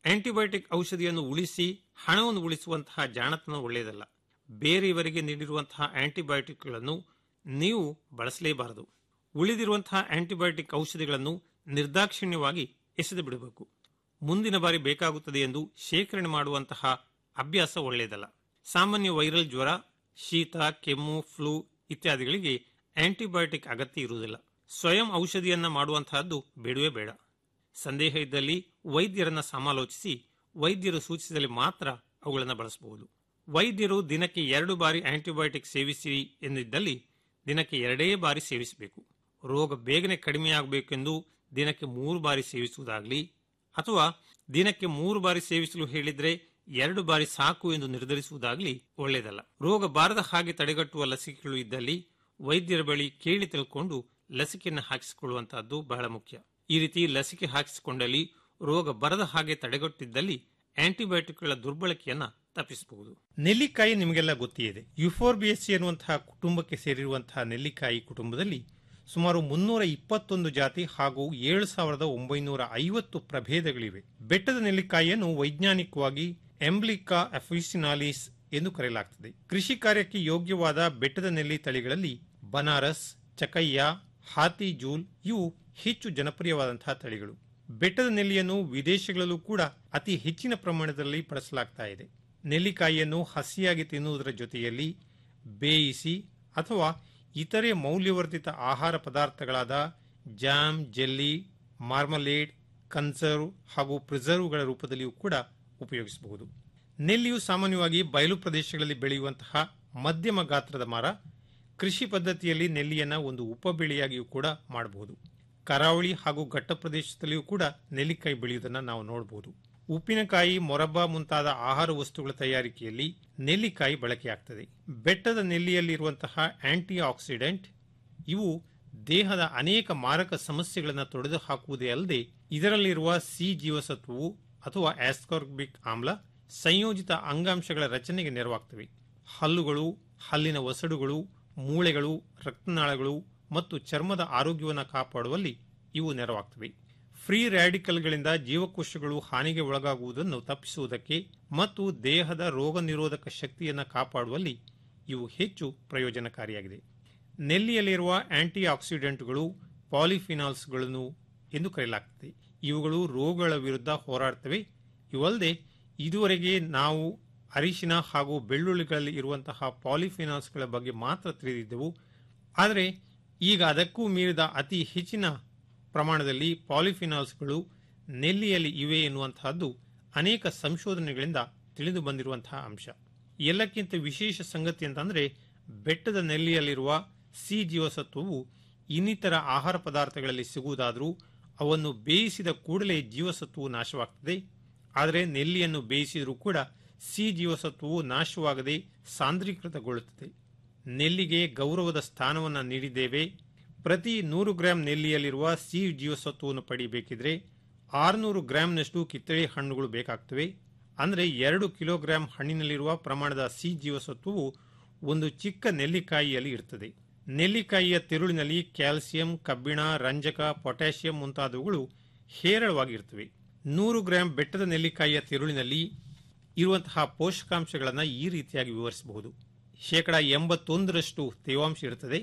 ಆಂಟಿಬಯೋಟಿಕ್ ಔಷಧಿಯನ್ನು ಉಳಿಸಿ ಹಣವನ್ನು ಉಳಿಸುವಂತಹ ಜಾಣತನ ಒಳ್ಳೆಯದಲ್ಲ ಬೇರೆಯವರಿಗೆ ನೀಡಿರುವಂತಹ ಆಂಟಿಬಯೋಟಿಕ್ಗಳನ್ನು ನೀವು ಬಳಸಲೇಬಾರದು ಉಳಿದಿರುವಂತಹ ಆಂಟಿಬಯೋಟಿಕ್ ಔಷಧಿಗಳನ್ನು ನಿರ್ದಾಕ್ಷಿಣ್ಯವಾಗಿ ಎಸೆದು ಬಿಡಬೇಕು ಮುಂದಿನ ಬಾರಿ ಬೇಕಾಗುತ್ತದೆ ಎಂದು ಶೇಖರಣೆ ಮಾಡುವಂತಹ ಅಭ್ಯಾಸ ಒಳ್ಳೆಯದಲ್ಲ ಸಾಮಾನ್ಯ ವೈರಲ್ ಜ್ವರ ಶೀತ ಕೆಮ್ಮು ಫ್ಲೂ ಇತ್ಯಾದಿಗಳಿಗೆ ಆಂಟಿಬಯೋಟಿಕ್ ಅಗತ್ಯ ಇರುವುದಿಲ್ಲ ಸ್ವಯಂ ಔಷಧಿಯನ್ನ ಮಾಡುವಂತಹದ್ದು ಬೇಡವೇ ಬೇಡ ಸಂದೇಹ ಇದ್ದಲ್ಲಿ ವೈದ್ಯರನ್ನ ಸಮಾಲೋಚಿಸಿ ವೈದ್ಯರು ಸೂಚಿಸಿದಲ್ಲಿ ಮಾತ್ರ ಅವುಗಳನ್ನು ಬಳಸಬಹುದು ವೈದ್ಯರು ದಿನಕ್ಕೆ ಎರಡು ಬಾರಿ ಆಂಟಿಬಯೋಟಿಕ್ ಸೇವಿಸಿ ಎಂದಿದ್ದಲ್ಲಿ ದಿನಕ್ಕೆ ಎರಡೇ ಬಾರಿ ಸೇವಿಸಬೇಕು ರೋಗ ಬೇಗನೆ ಕಡಿಮೆಯಾಗಬೇಕೆಂದು ದಿನಕ್ಕೆ ಮೂರು ಬಾರಿ ಸೇವಿಸುವುದಾಗಲಿ ಅಥವಾ ದಿನಕ್ಕೆ ಮೂರು ಬಾರಿ ಸೇವಿಸಲು ಹೇಳಿದ್ರೆ ಎರಡು ಬಾರಿ ಸಾಕು ಎಂದು ನಿರ್ಧರಿಸುವುದಾಗಲಿ ಒಳ್ಳೆಯದಲ್ಲ ರೋಗ ಬಾರದ ಹಾಗೆ ತಡೆಗಟ್ಟುವ ಲಸಿಕೆಗಳು ಇದ್ದಲ್ಲಿ ವೈದ್ಯರ ಬಳಿ ಕೇಳಿ ತಿಳ್ಕೊಂಡು ಲಸಿಕೆಯನ್ನು ಹಾಕಿಸಿಕೊಳ್ಳುವಂತಹದ್ದು ಬಹಳ ಮುಖ್ಯ ಈ ರೀತಿ ಲಸಿಕೆ ಹಾಕಿಸಿಕೊಂಡಲ್ಲಿ ರೋಗ ಬರದ ಹಾಗೆ ತಡೆಗಟ್ಟಿದ್ದಲ್ಲಿ ಆಂಟಿಬಯೋಟಿಕ್ಗಳ ದುರ್ಬಳಕೆಯನ್ನ ತಪ್ಪಿಸಬಹುದು ನೆಲ್ಲಿಕಾಯಿ ನಿಮಗೆಲ್ಲ ಗೊತ್ತಿದೆ ಯುಫೋರ್ಬಿಯಸಿ ಎನ್ನುವಂತಹ ಕುಟುಂಬಕ್ಕೆ ಸೇರಿರುವಂತಹ ನೆಲ್ಲಿಕಾಯಿ ಕುಟುಂಬದಲ್ಲಿ ಸುಮಾರು ಮುನ್ನೂರ ಇಪ್ಪತ್ತೊಂದು ಜಾತಿ ಹಾಗೂ ಏಳು ಸಾವಿರದ ಒಂಬೈನೂರ ಐವತ್ತು ಪ್ರಭೇದಗಳಿವೆ ಬೆಟ್ಟದ ನೆಲ್ಲಿಕಾಯಿಯನ್ನು ವೈಜ್ಞಾನಿಕವಾಗಿ ಎಂಬ್ಲಿಕಾ ಅಫಿಸಿನಾಲಿಸ್ ಎಂದು ಕರೆಯಲಾಗುತ್ತದೆ ಕೃಷಿ ಕಾರ್ಯಕ್ಕೆ ಯೋಗ್ಯವಾದ ಬೆಟ್ಟದ ನೆಲ್ಲಿ ತಳಿಗಳಲ್ಲಿ ಬನಾರಸ್ ಚಕಯ್ಯ ಹಾತಿ ಜೂಲ್ ಇವು ಹೆಚ್ಚು ಜನಪ್ರಿಯವಾದಂತಹ ತಳಿಗಳು ಬೆಟ್ಟದ ನೆಲ್ಲಿಯನ್ನು ವಿದೇಶಗಳಲ್ಲೂ ಕೂಡ ಅತಿ ಹೆಚ್ಚಿನ ಪ್ರಮಾಣದಲ್ಲಿ ಬಳಸಲಾಗ್ತಾ ಇದೆ ನೆಲ್ಲಿಕಾಯಿಯನ್ನು ಹಸಿಯಾಗಿ ತಿನ್ನುವುದರ ಜೊತೆಯಲ್ಲಿ ಬೇಯಿಸಿ ಅಥವಾ ಇತರೆ ಮೌಲ್ಯವರ್ಧಿತ ಆಹಾರ ಪದಾರ್ಥಗಳಾದ ಜಾಮ್ ಜೆಲ್ಲಿ ಮಾರ್ಮಲೇಡ್ ಕನ್ಸರ್ವ್ ಹಾಗೂ ಪ್ರಿಸರ್ವ್ಗಳ ರೂಪದಲ್ಲಿಯೂ ಕೂಡ ಉಪಯೋಗಿಸಬಹುದು ನೆಲ್ಲಿಯು ಸಾಮಾನ್ಯವಾಗಿ ಬಯಲು ಪ್ರದೇಶಗಳಲ್ಲಿ ಬೆಳೆಯುವಂತಹ ಮಧ್ಯಮ ಗಾತ್ರದ ಮರ ಕೃಷಿ ಪದ್ಧತಿಯಲ್ಲಿ ನೆಲ್ಲಿಯನ್ನ ಒಂದು ಉಪಬೆಳೆಯಾಗಿಯೂ ಕೂಡ ಮಾಡಬಹುದು ಕರಾವಳಿ ಹಾಗೂ ಘಟ್ಟ ಪ್ರದೇಶದಲ್ಲಿಯೂ ಕೂಡ ನೆಲ್ಲಿಕಾಯಿ ಬೆಳೆಯುವುದನ್ನು ನಾವು ನೋಡಬಹುದು ಉಪ್ಪಿನಕಾಯಿ ಮೊರಬ್ಬ ಮುಂತಾದ ಆಹಾರ ವಸ್ತುಗಳ ತಯಾರಿಕೆಯಲ್ಲಿ ನೆಲ್ಲಿಕಾಯಿ ಬಳಕೆಯಾಗ್ತದೆ ಬೆಟ್ಟದ ನೆಲ್ಲಿಯಲ್ಲಿರುವಂತಹ ಆಂಟಿ ಆಕ್ಸಿಡೆಂಟ್ ಇವು ದೇಹದ ಅನೇಕ ಮಾರಕ ಸಮಸ್ಯೆಗಳನ್ನು ತೊಡೆದು ಹಾಕುವುದೇ ಅಲ್ಲದೆ ಇದರಲ್ಲಿರುವ ಸಿ ಜೀವಸತ್ವವು ಅಥವಾ ಆಸ್ಕಾರ್ಬಿಕ್ ಆಮ್ಲ ಸಂಯೋಜಿತ ಅಂಗಾಂಶಗಳ ರಚನೆಗೆ ನೆರವಾಗ್ತವೆ ಹಲ್ಲುಗಳು ಹಲ್ಲಿನ ಒಸಡುಗಳು ಮೂಳೆಗಳು ರಕ್ತನಾಳಗಳು ಮತ್ತು ಚರ್ಮದ ಆರೋಗ್ಯವನ್ನು ಕಾಪಾಡುವಲ್ಲಿ ಇವು ನೆರವಾಗ್ತವೆ ಫ್ರೀ ರ್ಯಾಡಿಕಲ್ಗಳಿಂದ ಜೀವಕೋಶಗಳು ಹಾನಿಗೆ ಒಳಗಾಗುವುದನ್ನು ತಪ್ಪಿಸುವುದಕ್ಕೆ ಮತ್ತು ದೇಹದ ರೋಗ ನಿರೋಧಕ ಶಕ್ತಿಯನ್ನು ಕಾಪಾಡುವಲ್ಲಿ ಇವು ಹೆಚ್ಚು ಪ್ರಯೋಜನಕಾರಿಯಾಗಿದೆ ನೆಲ್ಲಿಯಲ್ಲಿರುವ ಆಂಟಿ ಆಕ್ಸಿಡೆಂಟ್ಗಳು ಪಾಲಿಫಿನಾಲ್ಸ್ಗಳನ್ನು ಎಂದು ಕರೆಯಲಾಗುತ್ತದೆ ಇವುಗಳು ರೋಗಗಳ ವಿರುದ್ಧ ಹೋರಾಡ್ತವೆ ಇವಲ್ಲದೆ ಇದುವರೆಗೆ ನಾವು ಅರಿಶಿನ ಹಾಗೂ ಬೆಳ್ಳುಳ್ಳಿಗಳಲ್ಲಿ ಇರುವಂತಹ ಪಾಲಿಫಿನಾಲ್ಸ್ಗಳ ಬಗ್ಗೆ ಮಾತ್ರ ತಿಳಿದಿದ್ದೆವು ಆದರೆ ಈಗ ಅದಕ್ಕೂ ಮೀರಿದ ಅತಿ ಹೆಚ್ಚಿನ ಪ್ರಮಾಣದಲ್ಲಿ ಪಾಲಿಫಿನಾಲ್ಸ್ಗಳು ನೆಲ್ಲಿಯಲ್ಲಿ ಇವೆ ಎನ್ನುವಂತಹದ್ದು ಅನೇಕ ಸಂಶೋಧನೆಗಳಿಂದ ತಿಳಿದು ಬಂದಿರುವಂತಹ ಅಂಶ ಎಲ್ಲಕ್ಕಿಂತ ವಿಶೇಷ ಸಂಗತಿ ಅಂತಂದ್ರೆ ಬೆಟ್ಟದ ನೆಲ್ಲಿಯಲ್ಲಿರುವ ಸಿ ಜೀವಸತ್ವವು ಇನ್ನಿತರ ಆಹಾರ ಪದಾರ್ಥಗಳಲ್ಲಿ ಸಿಗುವುದಾದರೂ ಅವನ್ನು ಬೇಯಿಸಿದ ಕೂಡಲೇ ಜೀವಸತ್ವವು ನಾಶವಾಗ್ತದೆ ಆದರೆ ನೆಲ್ಲಿಯನ್ನು ಬೇಯಿಸಿದರೂ ಕೂಡ ಸಿ ಜೀವಸತ್ವವು ನಾಶವಾಗದೆ ಸಾಂದ್ರೀಕೃತಗೊಳ್ಳುತ್ತದೆ ನೆಲ್ಲಿಗೆ ಗೌರವದ ಸ್ಥಾನವನ್ನು ನೀಡಿದ್ದೇವೆ ಪ್ರತಿ ನೂರು ಗ್ರಾಂ ನೆಲ್ಲಿಯಲ್ಲಿರುವ ಸಿ ಜೀವಸತ್ವವನ್ನು ಪಡಿಬೇಕಿದ್ರೆ ಆರುನೂರು ಗ್ರಾಂನಷ್ಟು ಕಿತ್ತಳೆ ಹಣ್ಣುಗಳು ಬೇಕಾಗ್ತವೆ ಅಂದರೆ ಎರಡು ಕಿಲೋಗ್ರಾಂ ಹಣ್ಣಿನಲ್ಲಿರುವ ಪ್ರಮಾಣದ ಸಿ ಜೀವಸತ್ವವು ಒಂದು ಚಿಕ್ಕ ನೆಲ್ಲಿಕಾಯಿಯಲ್ಲಿ ಇರ್ತದೆ ನೆಲ್ಲಿಕಾಯಿಯ ತಿರುಳಿನಲ್ಲಿ ಕ್ಯಾಲ್ಸಿಯಂ ಕಬ್ಬಿಣ ರಂಜಕ ಪೊಟ್ಯಾಷಿಯಂ ಮುಂತಾದವುಗಳು ಹೇರಳವಾಗಿರ್ತವೆ ನೂರು ಗ್ರಾಂ ಬೆಟ್ಟದ ನೆಲ್ಲಿಕಾಯಿಯ ತಿರುಳಿನಲ್ಲಿ ಇರುವಂತಹ ಪೋಷಕಾಂಶಗಳನ್ನು ಈ ರೀತಿಯಾಗಿ ವಿವರಿಸಬಹುದು ಶೇಕಡ ಎಂಬತ್ತೊಂದರಷ್ಟು ತೇವಾಂಶ ಇರುತ್ತದೆ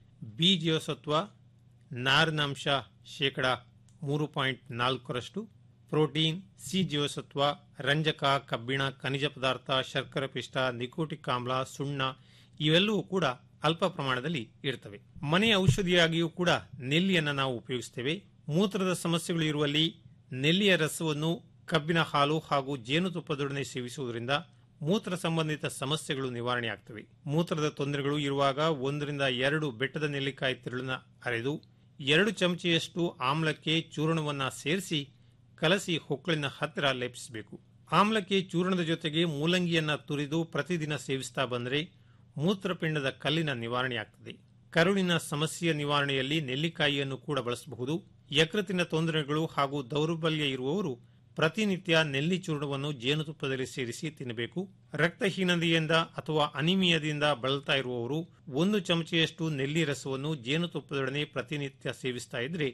ಬಿ ಜೀವಸತ್ವ ನಾರಿನಾಂಶ ಶೇಕಡ ಮೂರು ಪಾಯಿಂಟ್ ನಾಲ್ಕರಷ್ಟು ಪ್ರೋಟೀನ್ ಸಿ ಜೀವಸತ್ವ ರಂಜಕ ಕಬ್ಬಿಣ ಖನಿಜ ಪದಾರ್ಥ ಶರ್ಕರ ಪಿಷ್ಟ ನಿಕೋಟಿಕ್ ಆಮ್ಲ ಸುಣ್ಣ ಇವೆಲ್ಲವೂ ಕೂಡ ಅಲ್ಪ ಪ್ರಮಾಣದಲ್ಲಿ ಇರ್ತವೆ ಮನೆ ಔಷಧಿಯಾಗಿಯೂ ಕೂಡ ನೆಲ್ಲಿಯನ್ನು ನಾವು ಉಪಯೋಗಿಸ್ತೇವೆ ಮೂತ್ರದ ಸಮಸ್ಯೆಗಳು ಇರುವಲ್ಲಿ ನೆಲ್ಲಿಯ ರಸವನ್ನು ಕಬ್ಬಿನ ಹಾಲು ಹಾಗೂ ಜೇನುತುಪ್ಪದೊಡನೆ ಸೇವಿಸುವುದರಿಂದ ಮೂತ್ರ ಸಂಬಂಧಿತ ಸಮಸ್ಯೆಗಳು ನಿವಾರಣೆಯಾಗ್ತವೆ ಮೂತ್ರದ ತೊಂದರೆಗಳು ಇರುವಾಗ ಒಂದರಿಂದ ಎರಡು ಬೆಟ್ಟದ ನೆಲ್ಲಿಕಾಯಿ ತಿರುಳನ್ನ ಅರೆದು ಎರಡು ಚಮಚೆಯಷ್ಟು ಆಮ್ಲಕ್ಕೆ ಚೂರ್ಣವನ್ನ ಸೇರಿಸಿ ಕಲಸಿ ಹೊಕ್ಕಳಿನ ಹತ್ತಿರ ಲೇಪಿಸಬೇಕು ಆಮ್ಲಕ್ಕೆ ಚೂರ್ಣದ ಜೊತೆಗೆ ಮೂಲಂಗಿಯನ್ನ ತುರಿದು ಪ್ರತಿದಿನ ಸೇವಿಸ್ತಾ ಬಂದರೆ ಮೂತ್ರಪಿಂಡದ ಕಲ್ಲಿನ ನಿವಾರಣೆಯಾಗ್ತದೆ ಕರುಳಿನ ಸಮಸ್ಯೆಯ ನಿವಾರಣೆಯಲ್ಲಿ ನೆಲ್ಲಿಕಾಯಿಯನ್ನು ಕೂಡ ಬಳಸಬಹುದು ಯಕೃತಿನ ತೊಂದರೆಗಳು ಹಾಗೂ ದೌರ್ಬಲ್ಯ ಇರುವವರು ಪ್ರತಿನಿತ್ಯ ನೆಲ್ಲಿ ಚೂರ್ಣವನ್ನು ಜೇನುತುಪ್ಪದಲ್ಲಿ ಸೇರಿಸಿ ತಿನ್ನಬೇಕು ರಕ್ತಹೀನತೆಯಿಂದ ಅಥವಾ ಅನಿಮಿಯದಿಂದ ಬಳಲ್ತಾ ಇರುವವರು ಒಂದು ಚಮಚೆಯಷ್ಟು ನೆಲ್ಲಿ ರಸವನ್ನು ಜೇನುತುಪ್ಪದೊಡನೆ ಪ್ರತಿನಿತ್ಯ ಸೇವಿಸ್ತಾ ಇದ್ರೆ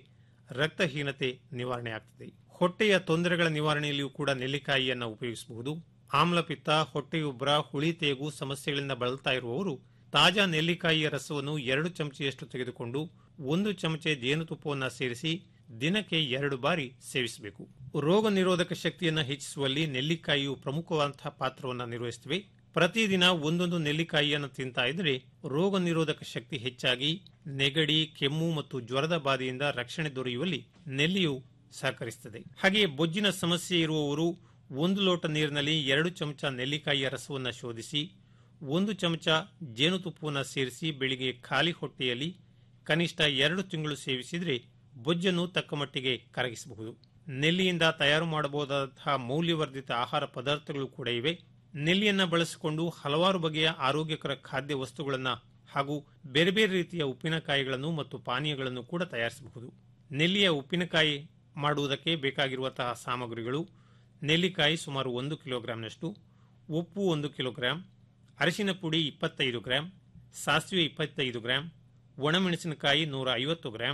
ರಕ್ತಹೀನತೆ ನಿವಾರಣೆ ಆಗ್ತದೆ ಹೊಟ್ಟೆಯ ತೊಂದರೆಗಳ ನಿವಾರಣೆಯಲ್ಲಿಯೂ ಕೂಡ ನೆಲ್ಲಿಕಾಯಿಯನ್ನು ಉಪಯೋಗಿಸಬಹುದು ಆಮ್ಲಪಿತ್ತ ಹೊಟ್ಟೆಯುಬ್ಬರ ಹುಳಿ ತೇಗು ಸಮಸ್ಯೆಗಳಿಂದ ಬಳಲ್ತಾ ಇರುವವರು ತಾಜಾ ನೆಲ್ಲಿಕಾಯಿಯ ರಸವನ್ನು ಎರಡು ಚಮಚೆಯಷ್ಟು ತೆಗೆದುಕೊಂಡು ಒಂದು ಚಮಚೆ ಜೇನುತುಪ್ಪವನ್ನು ಸೇರಿಸಿ ದಿನಕ್ಕೆ ಎರಡು ಬಾರಿ ಸೇವಿಸಬೇಕು ರೋಗ ನಿರೋಧಕ ಶಕ್ತಿಯನ್ನು ಹೆಚ್ಚಿಸುವಲ್ಲಿ ನೆಲ್ಲಿಕಾಯಿಯು ಪ್ರಮುಖವಾದಂತಹ ಪಾತ್ರವನ್ನು ನಿರ್ವಹಿಸುತ್ತವೆ ಪ್ರತಿದಿನ ಒಂದೊಂದು ನೆಲ್ಲಿಕಾಯಿಯನ್ನು ತಿಂತಾ ಇದ್ರೆ ರೋಗ ನಿರೋಧಕ ಶಕ್ತಿ ಹೆಚ್ಚಾಗಿ ನೆಗಡಿ ಕೆಮ್ಮು ಮತ್ತು ಜ್ವರದ ಬಾಧೆಯಿಂದ ರಕ್ಷಣೆ ದೊರೆಯುವಲ್ಲಿ ನೆಲ್ಲಿಯು ಸಹಕರಿಸುತ್ತದೆ ಹಾಗೆಯೇ ಬೊಜ್ಜಿನ ಸಮಸ್ಯೆ ಇರುವವರು ಒಂದು ಲೋಟ ನೀರಿನಲ್ಲಿ ಎರಡು ಚಮಚ ನೆಲ್ಲಿಕಾಯಿಯ ರಸವನ್ನು ಶೋಧಿಸಿ ಒಂದು ಚಮಚ ಜೇನುತುಪ್ಪವನ್ನು ಸೇರಿಸಿ ಬೆಳಿಗ್ಗೆ ಖಾಲಿ ಹೊಟ್ಟೆಯಲ್ಲಿ ಕನಿಷ್ಠ ಎರಡು ತಿಂಗಳು ಸೇವಿಸಿದರೆ ಬೊಜ್ಜನ್ನು ತಕ್ಕ ಮಟ್ಟಿಗೆ ಕರಗಿಸಬಹುದು ನೆಲ್ಲಿಯಿಂದ ತಯಾರು ಮಾಡಬಹುದಾದಂತಹ ಮೌಲ್ಯವರ್ಧಿತ ಆಹಾರ ಪದಾರ್ಥಗಳು ಕೂಡ ಇವೆ ನೆಲ್ಲಿಯನ್ನ ಬಳಸಿಕೊಂಡು ಹಲವಾರು ಬಗೆಯ ಆರೋಗ್ಯಕರ ಖಾದ್ಯ ವಸ್ತುಗಳನ್ನು ಹಾಗೂ ಬೇರೆ ಬೇರೆ ರೀತಿಯ ಉಪ್ಪಿನಕಾಯಿಗಳನ್ನು ಮತ್ತು ಪಾನೀಯಗಳನ್ನು ಕೂಡ ತಯಾರಿಸಬಹುದು ನೆಲ್ಲಿಯ ಉಪ್ಪಿನಕಾಯಿ ಮಾಡುವುದಕ್ಕೆ ಬೇಕಾಗಿರುವಂತಹ ಸಾಮಗ್ರಿಗಳು ನೆಲ್ಲಿಕಾಯಿ ಸುಮಾರು ಒಂದು ಕಿಲೋಗ್ರಾಂನಷ್ಟು ಉಪ್ಪು ಒಂದು ಕಿಲೋಗ್ರಾಂ ಅರಿಶಿನ ಪುಡಿ ಇಪ್ಪತ್ತೈದು ಗ್ರಾಂ ಸಾಸಿವೆ ಇಪ್ಪತ್ತೈದು ಗ್ರಾಂ ಒಣಮೆಣಸಿನಕಾಯಿ ನೂರ ಐವತ್ತು ಗ್ರಾಂ